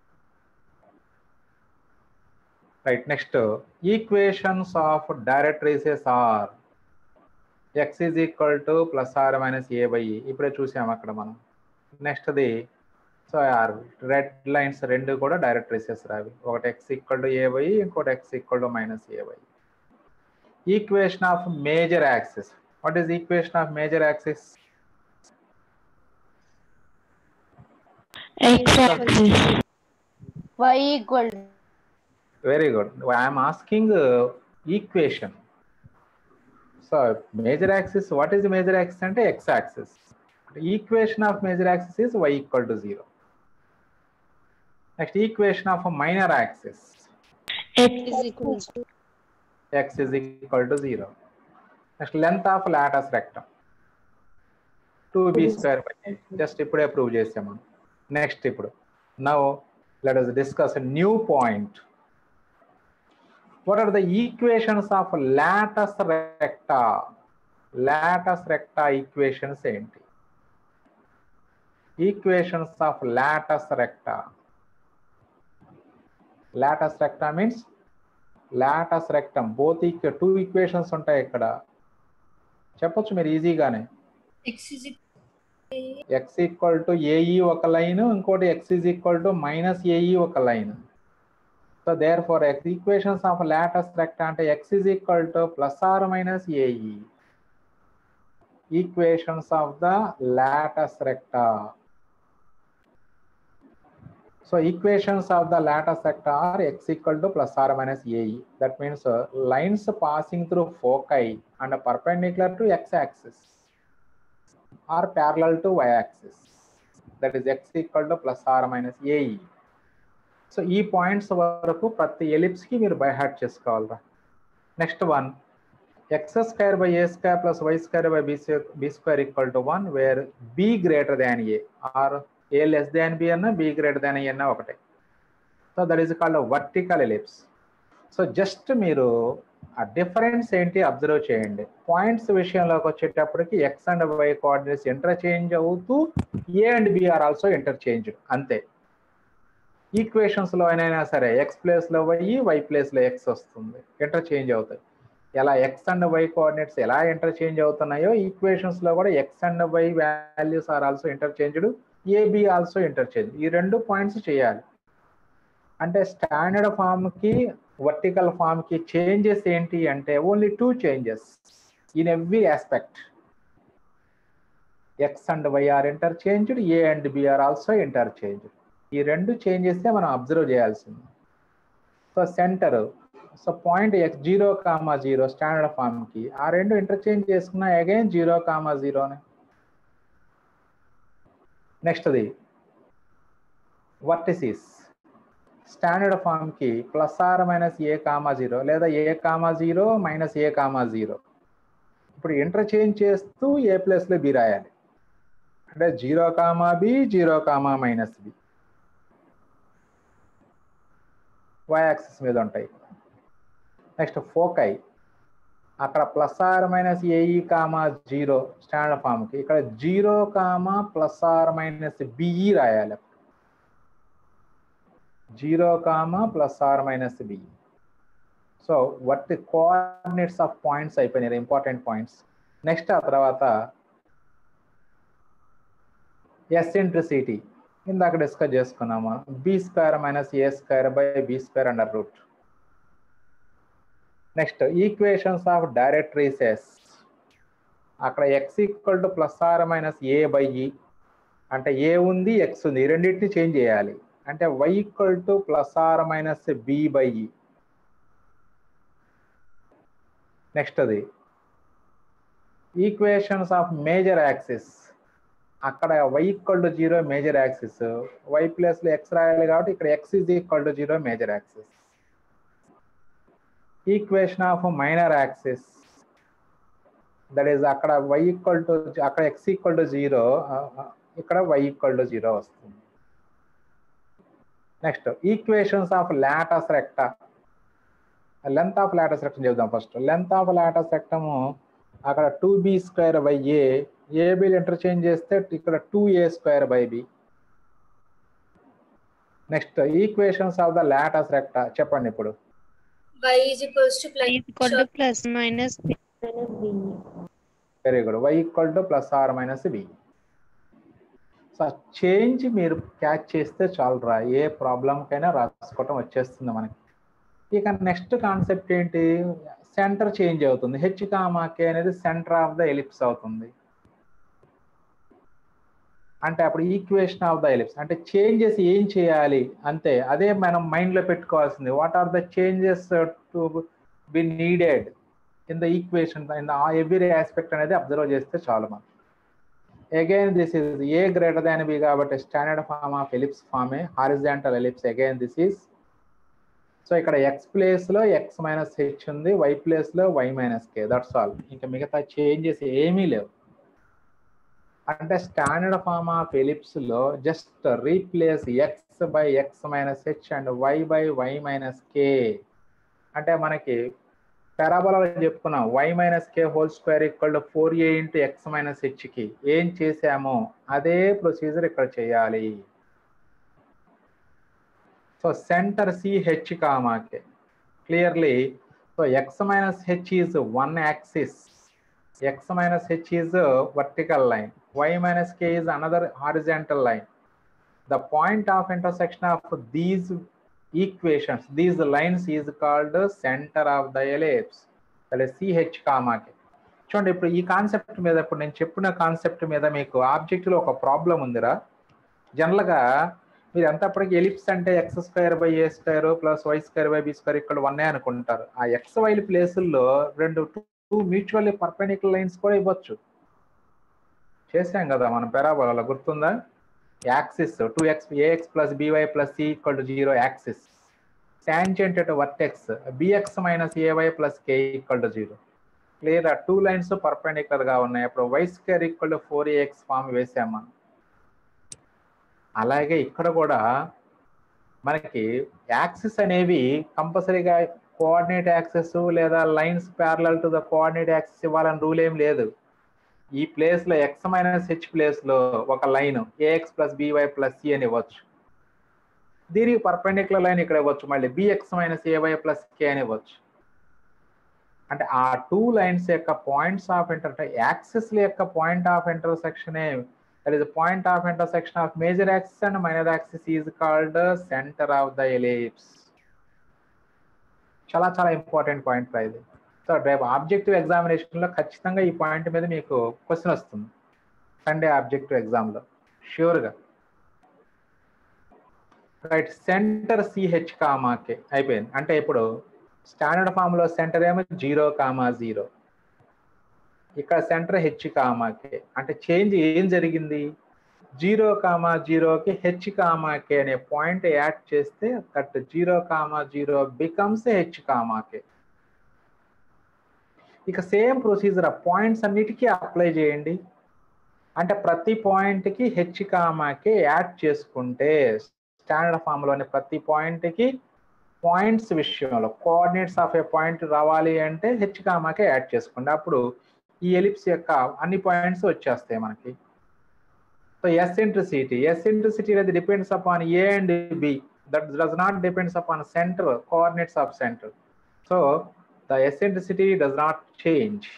right next equations of directrices are x is equal to plus or minus A by ఇప్పుడే చూసాం అక్కడ మనం నెక్స్ట్ది సో ఆ రెడ్ లైన్స్ రెండు కూడా డైరెక్ట్రీసెస్ రావి ఒకటి x equal to a y ఇంకోటి x equal to minus a y equation of major axis what is equation of major axis
X axis.
Y equal to
very good I'm asking equation so major axis what is major axis అంటే x axis equation of major axis is y equal to zero next equation of minor axis
X
is equal to
x is equal to 0. Next, length of lattice rectum. 2b square by 8. Just ఇప్పుడే prove చేసాము next ఇప్పుడు now let us discuss a new point. What are the equations of lattice recta? Lattice recta equations ఏంటి equations of lattice recta. Lattice recta means latus rectum both ఈక్వ two equations ఉంటాయి ఇక్కడ చెప్పొచ్చు మీరు ఈజీగానే
X is
x equal to a e ఒక line ఇంకోటి x is equal to minus a e ఒక line so therefore x equations of latus recta అంటే x is equal to plus or minus a e equations of the latus recta So equations of the lattice sector are x equal to plus or minus AE. That means uh, lines passing through foci and perpendicular to x-axis are parallel to y-axis. That is x equal to plus or minus AE. So ఈ points వరకు ప్రతి ellipse కి మీరు by heart చేసుకోవాలరా next one x square by A square plus why square by b b square equal to one where b greater than a or a less than b అన్న b greater than a అన్న ఒకటే so that is called vertical ellipse so just మీరు ఆ difference ఏంటి observe చేయండి పాయింట్స్ విషయంలోకి వచ్చేటప్పటికి x and why coordinates interchange అవుతూ a and B are also interchange అంతే ఈక్వేషన్స్ లో అయినా సరే ఎక్స్ ప్లేస్ లో వై వై ప్లేస్ లో ఎక్స్ వస్తుంది ఇంటర్చేంజ్ అవుతాయి ఎలా ఎక్స్ అండ్ వై కోఆర్డినేట్స్ ఎలా ఇంటర్చేంజ్ అవుతున్నాయో ఈక్వేషన్స్ లో కూడా X and y values are also interchanged a b also interchange ఈ రెండు పాయింట్స్ చేయాలి అంటే స్టాండర్డ్ ఫామ్ కి వర్టికల్ ఫామ్ కి చేంజెస్ ఏంటి అంటే only two changes in every aspect x and y are interchanged A and B are also interchanged ఈ రెండు చేంజెస్ మనం అబ్జర్వ్ చేయాల్సింది so centre so point x zero comma zero standard form కి ఆ రెండు ఇంటర్చేంజ్ చేసుకున్నా అగైన్ జీరో కామా జీరోని నెక్స్ట్ది వర్టిసిస్ స్టాండర్డ్ ఫామ్ కి plus or minus A comma zero లేదా a comma zero minus A comma zero ఇప్పుడు ఇంటర్చేంజ్ చేస్తూ ఏ ప్లస్ లో బి రాయాలి అంటే zero comma b zero comma minus b y axis మీద ఉంటాయి నెక్స్ట్ ఫోకై అక్కడ plus or minus AE comma zero standard form కి ఇక్కడ zero comma plus or minus b e రాయాలి zero comma plus or minus b e so what coordinates of points అయిపోయినాయి important points next ఆ తర్వాత eccentricity ఇందాక discuss చేసుకున్నాము b square minus a square by B square under root next equations of directrices అక్కడ x equal to plus or minus A by e అంటే ఏ ఉంది X ఉంది ఈ రెండింటిని చేంజ్ చేయాలి అంటే y equal to plus or minus b by e next అది equations of major axis అక్కడ y equal to zero major axis y place లో ఎక్స్ రాయాలి కాబట్టి ఇక్కడ x is equal to zero major axis equation of minor axis that is అక్కడ y equal to అక్కడ x equal to zero ఇక్కడ y equal to zero వస్తుంది next equations of latus recta length of latus rectum చెబుదాం first length of latus rectum అక్కడ two B square by a ఏబిలు interchange చేస్తే ఇక్కడ two A square by b next equations of the latus recta చెప్పండి ఇప్పుడు
y is equals to plus
is equal to plus minus b.
minus B.
Very good y equal to plus or minus B so change మీరు catch చేస్తే చాలురా ఏ ప్రాబ్లంకైనా రాసుకోవటం వచ్చేస్తుంది మనకి ఇక నెక్స్ట్ కాన్సెప్ట్ ఏంటి సెంటర్ చేంజ్ అవుతుంది హెచ్ కామాకే అనేది సెంటర్ ఆఫ్ ద ఎలిప్స్ అవుతుంది అంటే అప్పుడు ఈక్వేషన్ ఆఫ్ ద ఎలిప్స్ అంటే చేంజెస్ ఏం చేయాలి అంతే అదే మనం మైండ్లో పెట్టుకోవాల్సింది what are the changes to be needed in the equation in every aspect అనేది అబ్జర్వ్ చేస్తే చాలు మనం again this is a greater than b కాబట్టి స్టాండర్డ్ ఫార్మ్ ఆఫ్ ఎలిప్స్ ఫామే horizontal ellipse again this is so ఇక్కడ x place లో x minus h ఉంది y place లో y minus k that's all ఇంకా మిగతా చేంజెస్ ఏమీ లేవు అంటే స్టాండర్డ్ ఫార్మ్ ఆఫ్ ఎలిప్స్ లో just replace x by x minus h and y by y minus k అంటే మనకి పెరాబోలాలో చెప్పుకున్నాం y minus k whole square equal to four a into x minus హెచ్కి ఏం చేసామో అదే ప్రొసీజర్ ఇక్కడ చేయాలి so centre c h comma k clearly so x minus h is one axis x minus h is vertical line y minus k is another horizontal line the point of intersection of these equations these lines is called centre of the ellipse అదే c h కామాకి చూడండి ఇప్పుడు ఈ concept మీద ఇప్పుడు నేను చెప్పిన concept మీద మీకు ఆబ్జెక్ట్ లో ఒక ప్రాబ్లం ఉందిరా జనరల్ గా మీరు ఎంతప్పటికి ఎలిప్స్ అంటే x square by A square plus why square by B square ఇక్కడ వన్ అనుకుంటారు ఆ ఎక్స్ వైల్ ప్లేసుల్లో రెండు టూ మ్యూచువల్లీ పర్పెనికల్ లైన్స్ కూడా ఇవ్వచ్చు చేసాం కదా మనం పెరాబోలా గుర్తుందా axis two x a x plus b y plus c equal to zero axis tangent to vertex b x minus a y plus k equal to zero clear two lines perpendicular గా ఉన్నాయి అప్పుడు y square equal to four a x form వేసాం మనం అలాగే ఇక్కడ కూడా మనకి axis అనేవి కంపల్సరీగా కోఆర్డినేట్ యాక్సెస్ లేదా lines parallel to the coordinate axes ఇవ్వాలని రూల్ ఏం లేదు ఈ ప్లేస్ లో ఎక్స్ మైనస్ హెచ్ ప్లేస్ లో ఒక line a x plus b y plus c అని ఇవ్వచ్చు దీనికి పర్పెండిక్యులర్ లైన్ ఇక్కడ ఇవ్వచ్చు మళ్ళీ b x minus a y plus k అని ఇవ్వచ్చు అంటే ఆ టూ లైన్స్ యొక్క పాయింట్స్ ఆఫ్ ఇంటర్ యాక్సిస్ యొక్క పాయింట్ ఆఫ్ ఇంటర్సెక్షనే that is the point of intersection of major axis and minor axis is called the center of the ellipse చాలా చాలా important point రా ఇది సో రేపు ఆబ్జెక్టివ్ ఎగ్జామినేషన్ లో ఖచ్చితంగా ఈ పాయింట్ మీద మీకు క్వశ్చన్ వస్తుంది సండే ఆబ్జెక్టివ్ ఎగ్జామ్ లో ష్యూర్ గా రైట్ సెంటర్ సిహెచ్ కామాకే అయిపోయింది అంటే ఇప్పుడు స్టాండర్డ్ ఫామ్ లో సెంటర్ ఏమో జీరో కామా జీరో ఇక్కడ సెంటర్ హెచ్ కామాకే అంటే చేంజ్ ఏం జరిగింది జీరో కామా జీరోకి హెచ్ కామాకే అనే పాయింట్ యాడ్ చేస్తే that zero comma zero becomes h comma k ఇక సేమ్ ప్రొసీజర్ ఆ పాయింట్స్ అన్నిటికీ అప్లై చేయండి అంటే ప్రతి పాయింట్కి హెచ్ కామాకే యాడ్ చేసుకుంటే స్టాండర్డ్ ఫామ్లోని ప్రతి పాయింట్కి పాయింట్స్ విషయంలో కోఆర్డినేట్స్ ఆఫ్ ఏ పాయింట్ రావాలి అంటే హెచ్ కామాకే యాడ్ చేసుకోండి అప్పుడు ఈ ఎలిప్స్ యొక్క అన్ని పాయింట్స్ వచ్చేస్తాయి మనకి సో ఎసెంట్రిసిటీ ఎసెంట్రిసిటీ అనేది depends upon a and b that does not depends upon centre coordinates of centre so the eccentricity does not change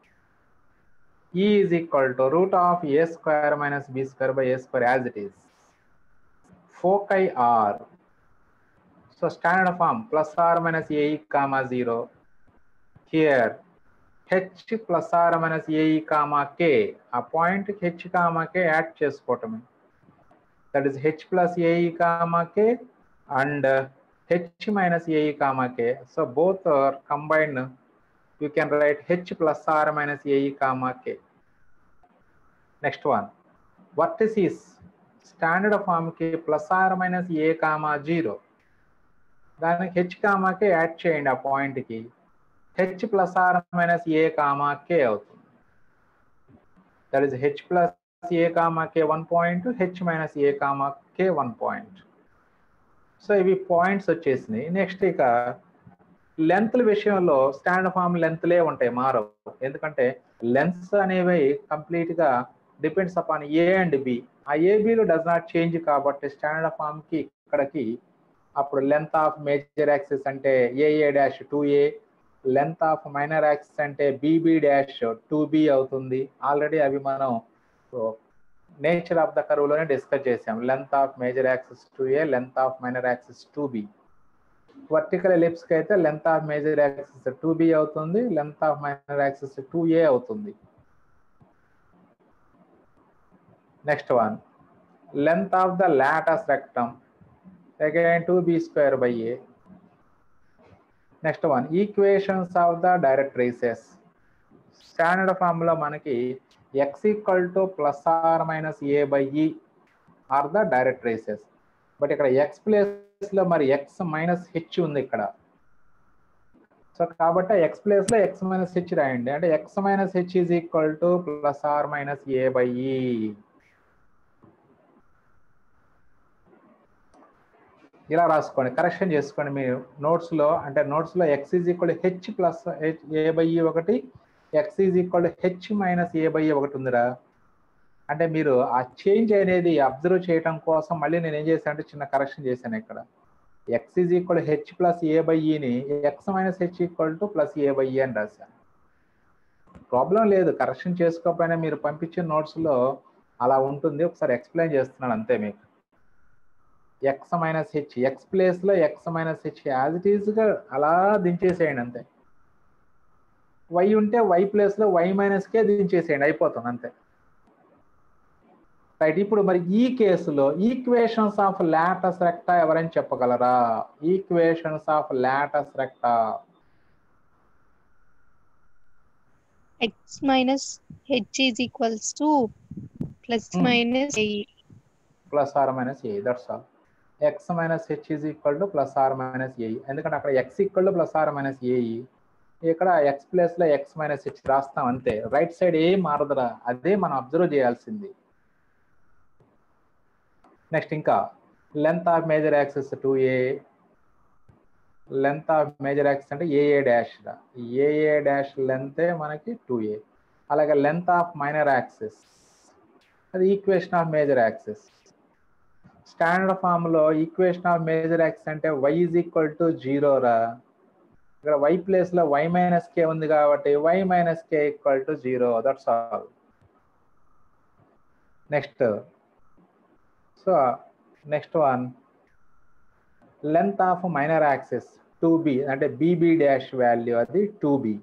E is equal to root of a square minus b square by a square as it is. Foci are so standard form plus or minus a comma 0 here h plus or minus a comma k ఆ point h comma k add చేసుకోవటమే that is h plus a comma k and h minus a comma k so both are combined you can write h plus r minus a comma k next one vertices standard form కి plus or minus A comma zero దానికి h comma k add చేయండి ఆ point కి h plus or minus A comma k అవుతుంది that is h plus a comma k one point h minus A comma k one point so ఇవి points వచ్చేసినాయి next ఇక లెంత్ల విషయంలో స్టాండర్డ్ ఫామ్ లెంత్లే ఉంటాయి మారవు ఎందుకంటే లెన్స్ అనేవి కంప్లీట్ గా depends upon a and b ఆ ఏబిలో డస్ నాట్ చేంజ్ కాబట్టి స్టాండర్డ్ ఫామ్ కి ఇక్కడికి అప్పుడు లెంత్ ఆఫ్ మేజర్ యాక్సిస్ అంటే A A dash two a length of minor axis అంటే బీబీ డాష్ టూ బి అవుతుంది ఆల్రెడీ అవి మనం నేచర్ ఆఫ్ ద కరువులోనే డిస్కస్ చేసాం length of major axis two a length of minor axis two b vertical ఎలిప్స్కి అయితే length of major axis two b అవుతుంది length of minor axis two a అవుతుంది next one length of the latus rectum again two B square by a next one equations of the directrices standard formula మనకి x equal to plus or minus A by e are the directrices but ఇక్కడ x place లో మరి x minus h ఉంది ఇక్కడ so కాబట్టి x place లో x minus h రాయండి అంటే x minus h is equal to plus or minus A by e ఇలా రాసుకోండి కరెక్షన్ చేసుకోండి మీరు notes లో అంటే notes లో x is equal h plus h a by e ఒకటి x is equal h minus A by ఒకటి ఉందిరా అంటే మీరు ఆ చేంజ్ అనేది అబ్జర్వ్ చేయడం కోసం మళ్ళీ నేను ఏం చేశాను అంటే చిన్న కరెక్షన్ చేశాను ఇక్కడ x is equal h plus a by ఈని x minus h equal to plus a by e అని రాశాను ప్రాబ్లం లేదు కరెక్షన్ చేసుకోకపోయినా మీరు పంపించిన నోట్స్లో అలా ఉంటుంది ఒకసారి ఎక్స్ప్లెయిన్ చేస్తున్నాను అంతే మీకు ఎక్స్ మైనస్ హెచ్ ఎక్స్ ప్లేస్లో x minus h as it ఈస్గా అలా దించేసేయండి అంతే వై ఉంటే వై ప్లేస్లో వై మైనస్కే దించేసేయండి అయిపోతుంది అంతే రైట్ ఇప్పుడు మరి ఈ కేసులో ఈక్వేషన్స్ ఆఫ్ లాటస్ రెక్టా ఎవరైనా చెప్పగలరా equations of latus recta
x minus h is equals to plus
Hmm.
minus a.
Plus or minus a that's all x minus h is equal to plus or minus a ఎందుకంటే అక్కడ x equal to plus or minus a ఇక్కడ x place లో x minus h రాస్తాం అంతే right side ఏం మారదురా అదే మనం observe చేయాల్సింది నెక్స్ట్ ఇంకా length of major axis two a length of major axis అంటే ఏఏ డాష్ ఏఏ డాష్ లెంతే మనకి టూ ఏ అలాగే లెంత్ ఆఫ్ మైనర్ యాక్సెస్ అది equation of major axis standard form లో ఈక్వేషన్ ఆఫ్ మేజర్ యాక్సెస్ అంటే y is equal to zero రా ఇక్కడ y place లో వై మైనస్ కే ఉంది కాబట్టి y minus k equal to zero that's all next so next one length of minor axis two b అంటే B B dash value అది two b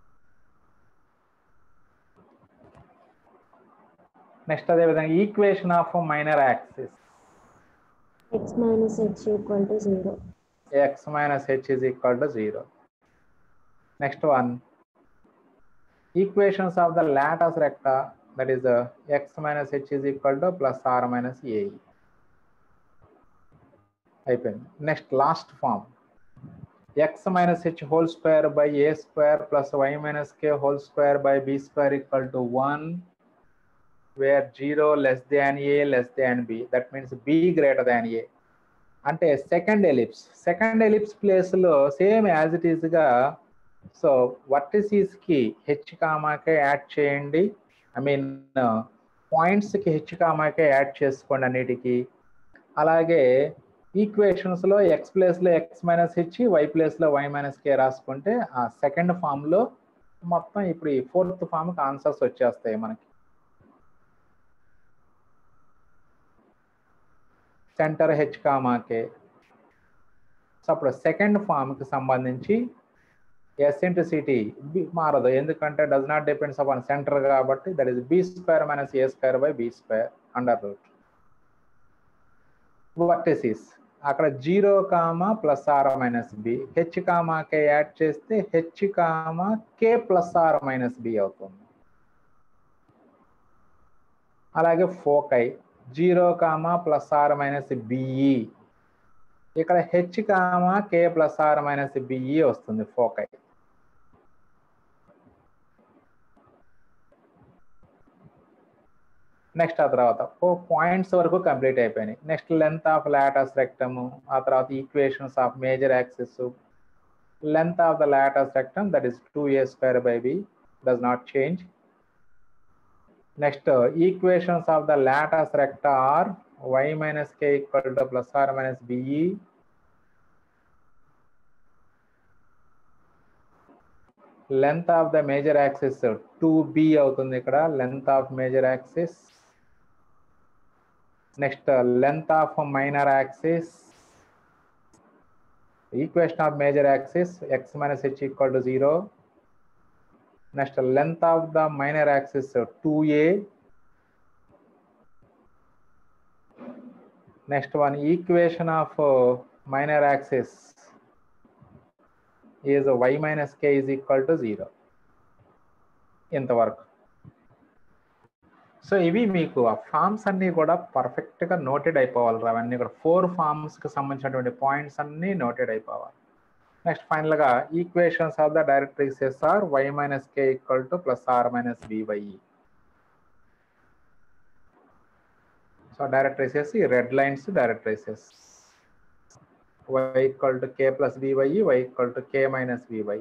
next అదే విధంగా equation of minor axis
x minus h equal to 0.
x minus h is equal to 0. Next one, equations of the lattice recta, that is uh, x minus h is equal to plus r minus a. అయిపోయింది next last form x minus h whole square by A square plus y minus k whole square by B square equal to one where zero less than a less than b that means b greater than a అంటే second ellipse second ellipse ప్లేస్లో same as it ఈస్గా so వర్టిసీస్కి h comma k add చేయండి I mean పాయింట్స్కి h comma k add చేసుకోండి అన్నిటికీ అలాగే ఈక్వేషన్స్లో ఎక్స్ ప్లేస్లో ఎక్స్ మైనస్ హెచ్ వై ప్లేస్లో వై మైనస్ కే రాసుకుంటే ఆ సెకండ్ ఫామ్లో మొత్తం ఇప్పుడు ఈ ఫోర్త్ ఫామ్కి ఆన్సర్స్ వచ్చేస్తాయి మనకి సెంటర్ హెచ్ కామాకే సో అప్పుడు సెకండ్ ఫామ్కి సంబంధించి ఎస్ ఇంటూ సిటీ బి మారదు ఎందుకంటే does not depends upon centre కాబట్టి that is b square minus a square by B square under root vertices అక్కడ zero comma plus or minus b h comma k add చేస్తే h comma k plus or minus b అవుతుంది అలాగే foci zero comma plus or minus b e ఇక్కడ h comma k plus or minus b e వస్తుంది foci next ఆ తర్వాత ఓ points వరకు complete అయిపోయినాయి next length of latus rectum ఆ తర్వాత equations of major axis length of the latus rectum that is two A square by b does not change next equations of the latus recta are y minus k equal to plus or minus be length of the major axis two b అవుతుంది ఇక్కడ length of major axis next length of minor axis equation of major axis x minus h equal to zero next length of the minor axis two a next one equation of minor axis is y minus k is equal to zero ఇంతవరకు so ఇవి మీకు ఆ forms అన్నీ కూడా పర్ఫెక్ట్గా noted అయిపోవాలి రా. అవన్నీ కూడా ఫోర్ ఫామ్స్కి సంబంధించినటువంటి పాయింట్స్ అన్నీ నోటెడ్ అయిపోవాలి నెక్స్ట్ ఫైనల్గా equations of the directrices are y minus k equal to plus or minus b by so directrices ఈ red lines directrices y equal to k plus by y equal to k minus by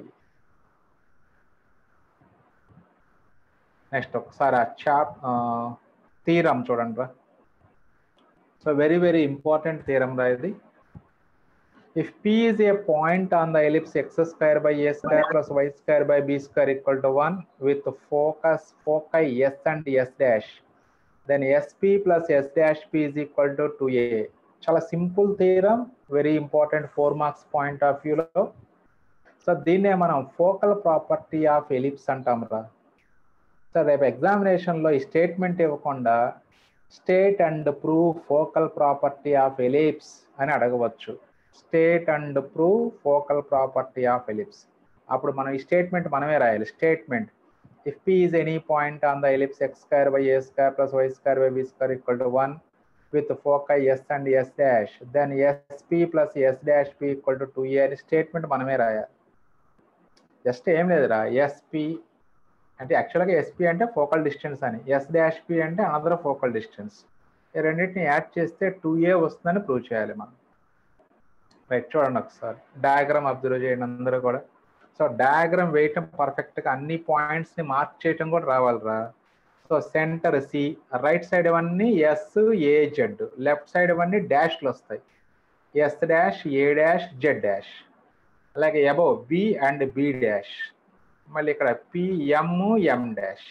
next ఒకసారి ఆ చాప్ theorem చూడండి రా so very very important theorem రా ఇది if p is a point on the ellipse x square by a square plus y square by b square equal to 1 with focus foci s and s dash then sp plus s dash p is equal to 2a చాలా simple theorem very important four marks point of వ్యూలో so దీన్నే మనం focal property of ellipse అంటాం రా so రేపు ఎగ్జామినేషన్లో ఈ statement ఇవ్వకుండా state and prove focal property of ellipse అని అడగవచ్చు state and prove focal property of ellipse అప్పుడు మనం ఈ స్టేట్మెంట్ మనమే రాయాలి statement if P is any point on the ellipse X square by A square plus why square by B square equal to one with foci s and s dash then sp plus s dash p equal to 2a అని statement మనమే రాయాలి just ఏం లేదురా SP అంటే యాక్చువల్గా S P అంటే focal distance అని S dash P అంటే అనదర్ ఫోకల్ డిస్టెన్స్ ఈ రెండింటిని యాడ్ చేస్తే టూ ఏ వస్తుందని ప్రూవ్ చేయాలి మనం రైట్ చూడండి ఒకసారి డయాగ్రామ్ అబ్జర్వ్ చేయండి అందరూ కూడా సో డయాగ్రామ్ వేయటం పర్ఫెక్ట్గా అన్ని పాయింట్స్ని మార్క్ చేయటం కూడా రావాలిరా so centre C right side ఇవన్నీ S A Z left side ఇవన్నీ డాష్లు వస్తాయి S dash A dash Z dash అలాగే above B and B dash మళ్ళీ ఇక్కడ పిఎం ఎం డాష్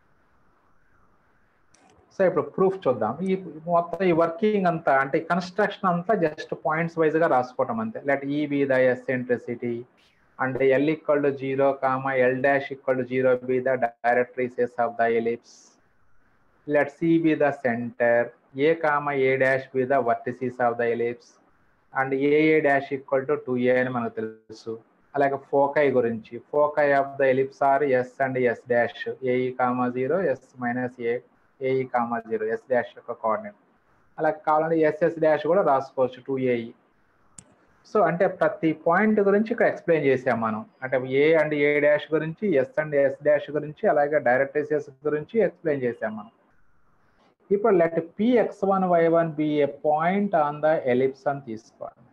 సో ఇప్పుడు ప్రూఫ్ చూద్దాం ఈ మొత్తం ఈ వర్కింగ్ అంతా అంటే కన్స్ట్రక్షన్ అంతా జస్ట్ పాయింట్స్ వైజ్గా రాసుకోవటం అంతే let e be the eccentricity and L equal to 0, comma L dash equal to 0 be the directrices of the ellipse. Let C be the center, A comma A dash be the vertices of the ellipse, and AA dash equal to 2A అని మనకు తెలుసు అలాగే foci గురించి foci of the ellipse are S and S dash a e comma zero S minus a a e comma zero S dash యొక్క coordinate అలాగే కావాలంటే SS dash కూడా రాసుకోవచ్చు టూ ఏఈ సో అంటే ప్రతి పాయింట్ గురించి ఇక్కడ ఎక్స్ప్లెయిన్ చేసాం మనం అంటే ఏ అండ్ ఏ డాష్ గురించి ఎస్ అండ్ ఎస్ డాష్ గురించి అలాగే డైరెక్ట్రిసెస్ గురించి ఎక్స్ప్లెయిన్ చేసాం మనం ఇప్పుడు let P x one why one be a point on the ellipse అని తీసుకోండి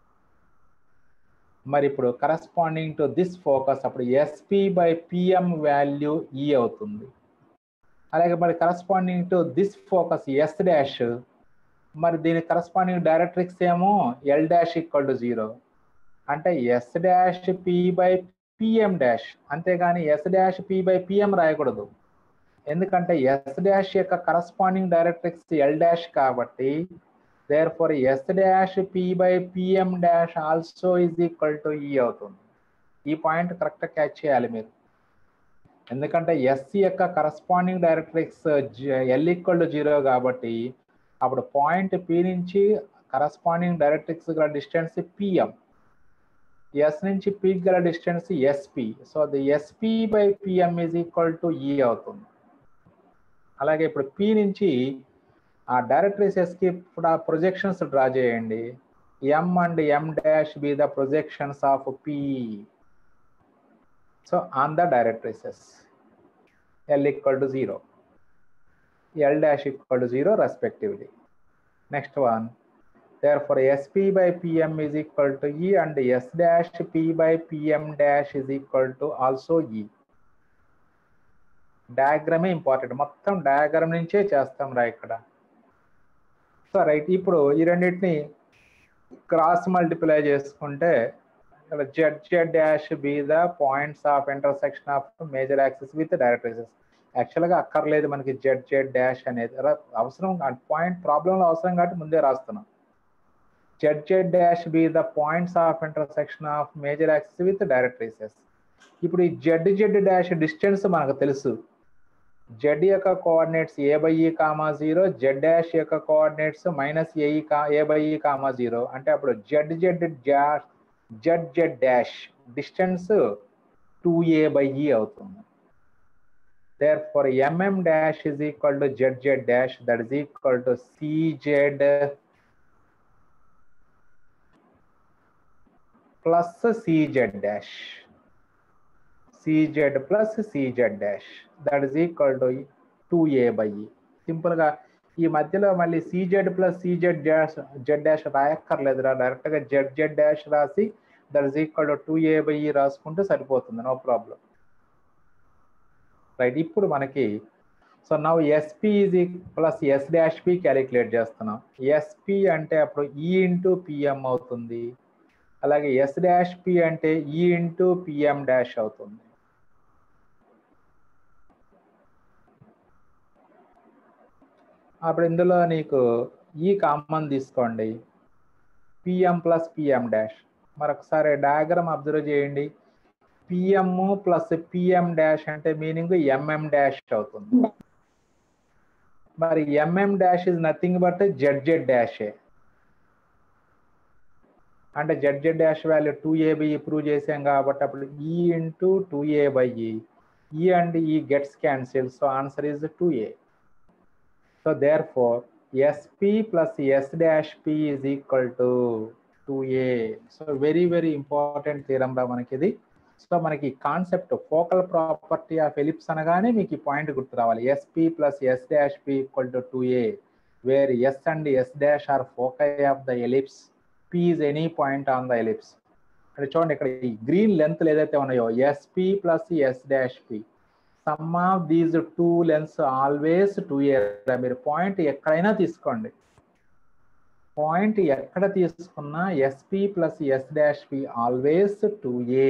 మరి ఇప్పుడు కరస్పాండింగ్ టు దిస్ ఫోకస్ అప్పుడు S P by P M value e అవుతుంది అలాగే మరి corresponding to this focus S dash మరి దీని కరస్పాండింగ్ డైరెక్ట్రిక్స్ ఏమో L dash equal to zero అంటే S dash P by P M dash అంతేగాని S dash P by P M రాయకూడదు ఎందుకంటే ఎస్ డాష్ యొక్క కరస్పాండింగ్ డైరెక్ట్రిక్స్ ఎల్ డాష్ కాబట్టి therefore S dash P by P M dash also is equal to e అవుతుంది ఈ point correct catch చేయాలి మీరు ఎందుకంటే ఎస్ యొక్క corresponding directrix L equal to zero కాబట్టి అప్పుడు పాయింట్ పి నుంచి కరస్పాండింగ్ డైరెక్ట్రిక్స్ గల డిస్టెన్స్ పిఎం ఎస్ నుంచి పి గల distance S P so the S P by P M is equal to e అవుతుంది అలాగే ఇప్పుడు పి నుంచి ఆ డైరెక్ట్రిసెస్కి ఇప్పుడు ఆ ప్రొజెక్షన్స్ డ్రా చేయండి M and M dash be the projections of P so on the directrices L equal to zero L dash equal to 0 respectively. Next one. Therefore, SP by PM is equal to E and S dash P by PM dash is equal to also E. డయాగ్రామే important మొత్తం diagram నుంచే చేస్తాం రా ఇక్కడ so right ఇప్పుడు ఈ రెండింటిని cross multiply చేసుకుంటే ఇక్కడ Z Z dash be the points of intersection of major axis with directrices యాక్చువల్గా అక్కర్లేదు మనకి జెడ్ జెడ్ డాష్ అనేది ర- అవసరం పాయింట్ ప్రాబ్లంలో అవసరం కాబట్టి ముందే రాస్తున్నాం Z Z dash be the points of intersection of major axis with directrices ఇప్పుడు ఈ జెడ్ జెడ్ డాష్ డిస్టెన్స్ మనకు తెలుసు జెడ్ యొక్క coordinates a by e comma zero Z dash యొక్క కోఆర్డినేట్స్ మైనస్ ఏ కా a by e comma zero అంటే అప్పుడు Z Z dash Z Z dash distance two A by ఈ అవుతుంది therefore mm dash is equal to zz dash that is equal to cz plus cz dash cz plus cz dash that is equal to 2a by e simple గా ఈ మధ్యలో మళ్ళీ cz plus cz dash Z dash రాయక్కర్లేదురా direct గా Z Z dash రాసి that is equal to two A by e రాసుకుంటే సరిపోతుంది no problem right ఇప్పుడు మనకి so now S P is plus S dash P calculate చేస్తున్నాం ఎస్పి అంటే అప్పుడు ఈ ఇంటూ పిఎం అవుతుంది అలాగే ఎస్ డాష్ పి అంటే ఈ ఇంటూ పిఎం డాష్ అవుతుంది అప్పుడు ఇందులో నీకు ఈ కామన్ తీసుకోండి పిఎం ప్లస్ పిఎం డాష్ మరొకసారి డయాగ్రామ్ అబ్జర్వ్ చేయండి పిఎం ప్లస్ పిఎం డాష్ అంటే మీనింగ్ ఎంఎం డాష్ అవుతుంది మరి M M dash is nothing but Z Z డాషే అంటే Z Z dash value two A by prove చేసాం కాబట్టి అప్పుడు ఈ ఇంటూ టూ ఏ బై ఈ e and e gets cancel so answer is two a so therefore SP plus S dash P is equal to two a so very very important theorem రా మనకి ఇది so మనకి concept focal property of ellipse అనగానే మీకు ఈ point గుర్తు రావాలి SP plus S dash P equal to two a where S and S dash are foci of the ellipse P is any point on the ellipse ఇక్కడ చూడండి ఇక్కడ ఈ green length ఏదైతే ఉన్నాయో SP plus S dash P sum of these two lengths always two a మీరు point ఎక్కడైనా తీసుకోండి point ఎక్కడ తీసుకున్నా SP plus S dash P always two a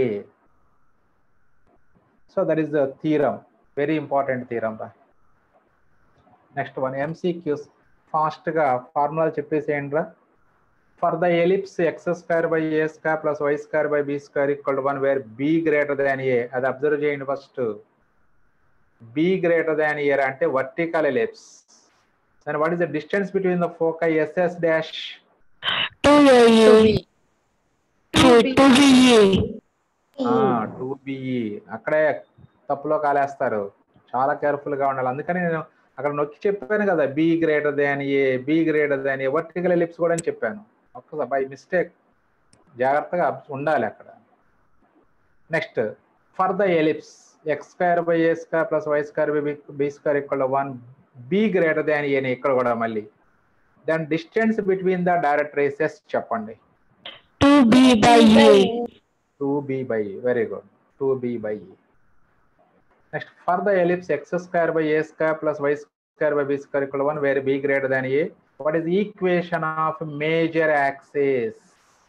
so that is the theorem very important theorem రా next one MCQs ఫాస్ట్గా formula చెప్పేసేయండి రా for the ellipse X square by A square plus why square by B square equal to one where b greater than a అది observe చేయండి first b greater than here అంటే vertical ellipse then what is the distance between the foci ss dash
Two AE. Two two BE.
Two b e అక్కడే తప్పులో కాలేస్తారు చాలా careful గా ఉండాలి అందుకని నేను అక్కడ నొక్కి చెప్పాను కదా b greater than a b greater than A vertical ellipse కూడా అని చెప్పాను ఒక్కసారి బై మిస్టేక్ జాగ్రత్తగా ఉండాలి అక్కడ next for the ellipse X square by A square plus why square by B square ఇక్కడ వన్ బి గ్రేటర్ దాన్ ఏని ఇక్కడ కూడా మళ్ళీ then distance between the directrices చెప్పండి
Two B by A.
Two b by very good two b by next for the ellipse X square by A square plus why square by B square ఇక్కడ one where b greater than a what is equation of major axis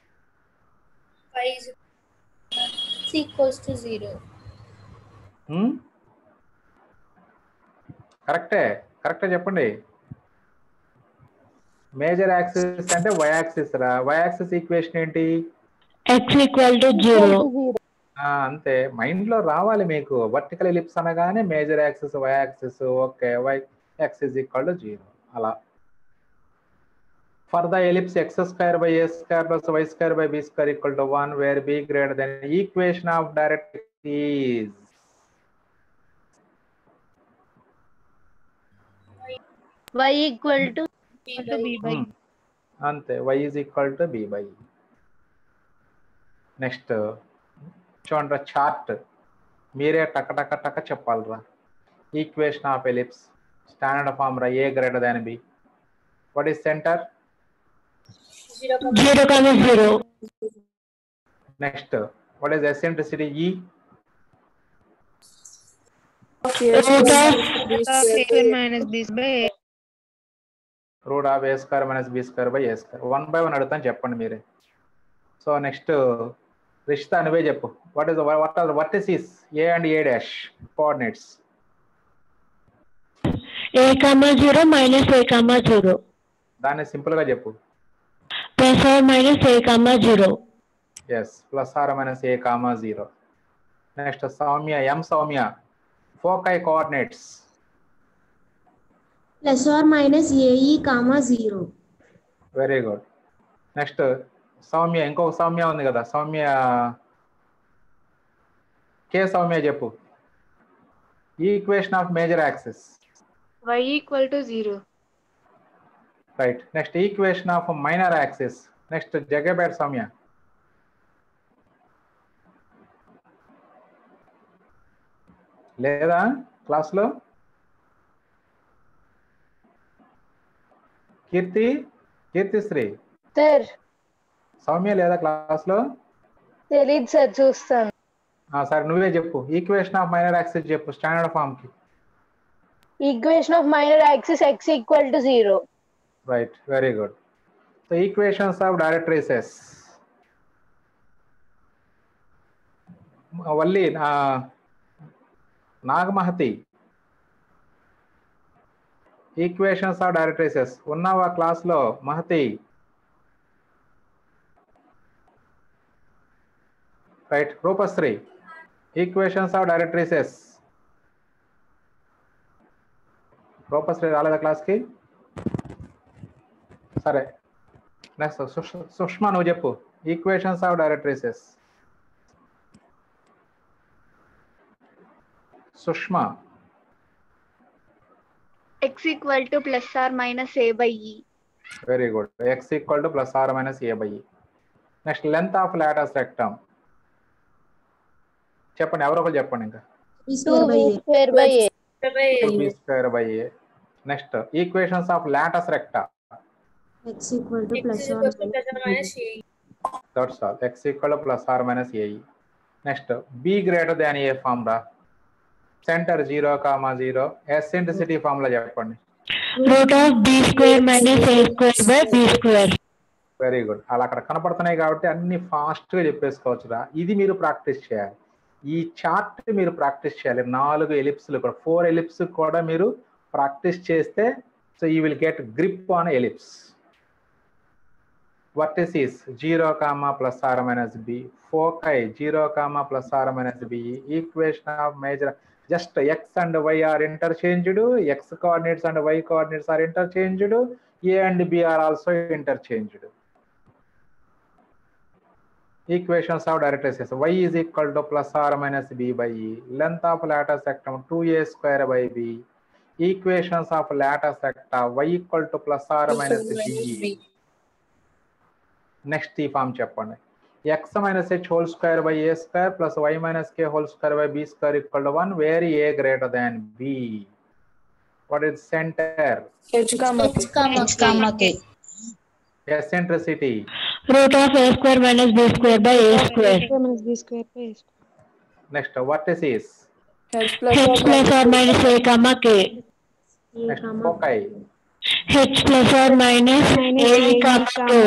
y is c equals to 0.
కరెక్టే కరెక్టే చెప్పండి major axis అంటే y axis రా y axis equation ఏంటి
X equal to zero.
ఆ, అంతే mind లో రావాలి మీకు వర్టికల్ ఎలిప్స్ అనగానే major axis y axis okay y axis equal to zero అలా for the ellipse X square by A square plus why square by B square equal to one where b greater than equation of direct is
y equal to
b
to
by
B by
అంతే y is equal to b by next చూడండి chart మీరే టక టక టక చెప్పాలిరా equation of ellipse standard form రా a greater than b what is centre
0,
Zero comma zero.
Next what is eccentricity e
Root of
of A square minus B by A.
Root of a square minus B square by A square one by one అడుగుతాను చెప్పండి మీరే so next Rishta నువ్వే చెప్పు what is what are what is is a and A dash coordinates
A comma 0 minus A comma 0
దాన్ని simple గా చెప్పు
plus or minus A comma 0.
S plus or minus A comma zero next Soumya M Soumya foci coordinates
Plus or minus AE comma 0.
Very good next Soumya ఇంకొక సౌమ్య ఉంది కదా Soumya K Soumya చెప్పు equation of major axis
y equal to 0.
Right next equation of minor axis next జగబేట్ సౌమ్య లేదా క్లాస్లో కీర్తి Keerthisri
sir
Soumya లేదా క్లాస్లో
తెలీదు సార్ చూస్తాను
ఆ, సరే నువ్వే చెప్పు ఈక్వేషన్ ఆఫ్ మైనర్ యాక్సిస్ చెప్పు స్టాండర్డ్ ఫామ్ కి
equation of minor axis x equal to zero
right very good so equations of directrices Valli నా నాగమహతి ఈక్వేషన్స్ ఆఫ్ డైరెక్ట్రీసెస్ ఉన్నావా క్లాస్లో Mahathi right Rupasri equations of directrices Rupasri రాలేదా క్లాస్కి సరే నెక్స్ట్ సుష్మా నువ్వు చెప్పు equations of directrices Sushma
x equal to plus or minus a by e.
Very good x equal to plus or minus A by next length of latus rectum చెప్పండి ఎవరో ఒకరు చెప్పండి ఇంకా
B
two
square by
b
A.
Square by a
b square by a next equations of latus recta
X equal to
X
plus
is
or
equal to plus or
minus
minus A.
That's all x equal to plus or minus a next b greater than a form రా centre zero comma zero eccentricity form లో చెప్పండి
Root of B square minus A square by B square.
Very good అలా అక్కడ కనపడుతున్నాయి కాబట్టి అన్ని fast గా చెప్పేసుకోవచ్చురా ఇది మీరు ప్రాక్టీస్ చేయాలి ఈ చార్ట్ మీరు ప్రాక్టీస్ చేయాలి నాలుగు ఎలిప్స్లు కూడా ఫోర్ ఎలిప్స్ కూడా మీరు ప్రాక్టీస్ చేస్తే so you will get grip on ellipse vertices zero comma plus or minus b foci zero comma plus or minus b equation of major just X and y are interchanged x coordinates and why coordinates are interchanged A and B are also interchanged equations of directrices y is equal to plus or minus b by e length of lattice rectum 2a square by b equations of lattice recta y equal to plus or minus b next ఈ form చెప్పండి x minus h whole square by A square plus y minus k whole square by B square equal to one where A greater than b what is centre
H comma K.
Eccentricity
Root of A square minus B square by A square.
minus b square by a square.
Next vertices
H plus
H plus or minus A comma K.
A
next
comma
foci
H plus or minus A comma K.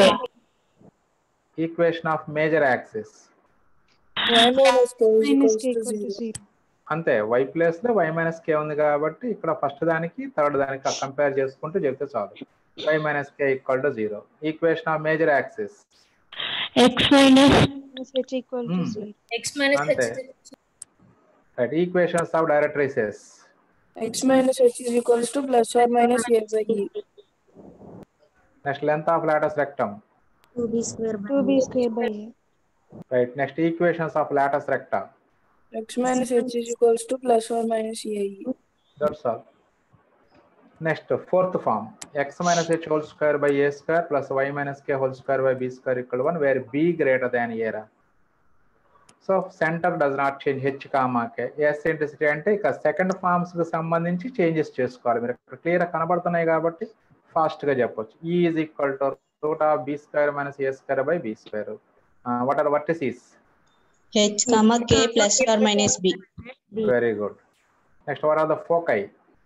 Equation of major axis
Y minus K is
Minus
equals
k
to
equal to
zero.
0.
అంతే y place లో y minus k ఉంది కాబట్టి ఇక్కడ first దానికి third దానికి compare చేసుకుంటూ చెప్తే చాలు y minus k equal to zero equation of major axis
X minus
Minus h equal to
Hmm.
0.
X minus
Ante.
H.
Right equations of directrices
X minus H is equals to plus or minus A by E.
Next length of latus rectum
2B square by
2b
A.
square by a.
Right next equations of latus recta
X minus H is equals to plus or minus A E.
That's all next fourth form x minus h whole square by A square plus y minus k whole square by B square equal one where b greater than ఏరా so centre does not change h కామాకే eccentricity అంటే ఇక second forms కి సంబంధించి changes చేసుకోవాలి మీరు ఇక్కడ clear కనబడుతున్నాయి కాబట్టి ఫాస్ట్ గా చెప్పొచ్చు e is equal to root of b square minus a square by B square what are vertices
H comma K plus or minus B.
Very good next what are the foci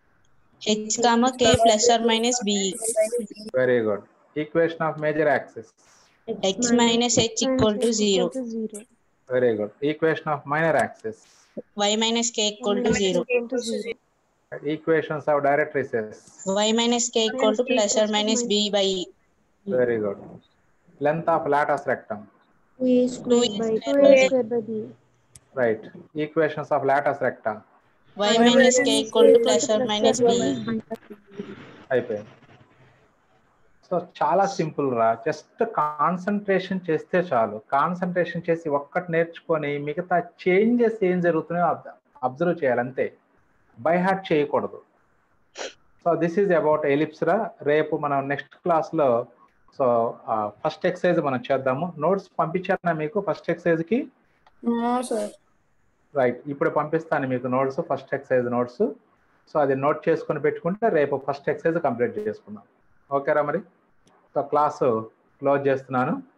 H comma K plus or minus B.
Very good equation of major axis
X minus H equal to 0.
to 0.
Very good equation of minor axis
Y minus K equal to 0.
Equal to 0.
Equations of directrices
y minus k equal to plus or minus b by e.
Very good length of latus rectum
two A square by two
square
a
by-
square by b
right equations of latus rectum
y minus k equal to plus or minus b e.
అయిపోయింది so చాలా simple రా just concentration చేస్తే చాలు concentration చేసి ఒక్కటి నేర్చుకొని మిగతా changes ఏం జరుగుతున్నాయో అబ్జర్వ్ చేయాలి అంతే బై హార్ట్ చేయకూడదు so this is about ellipse రా రేపు మనం నెక్స్ట్ క్లాస్లో సో ఫస్ట్ ఎక్సర్సైజ్ మనం చేద్దాము నోట్స్ పంపించారా మీకు ఫస్ట్ ఎక్సర్సైజ్కి
సార్
రైట్ ఇప్పుడు పంపిస్తాను మీకు notes first exercise notes so అది నోట్ చేసుకొని పెట్టుకుంటే రేపు ఫస్ట్ ఎక్సర్సైజ్ కంప్లీట్ చేసుకుందాం ఓకేరా మరి సో క్లాసు క్లోజ్ చేస్తున్నాను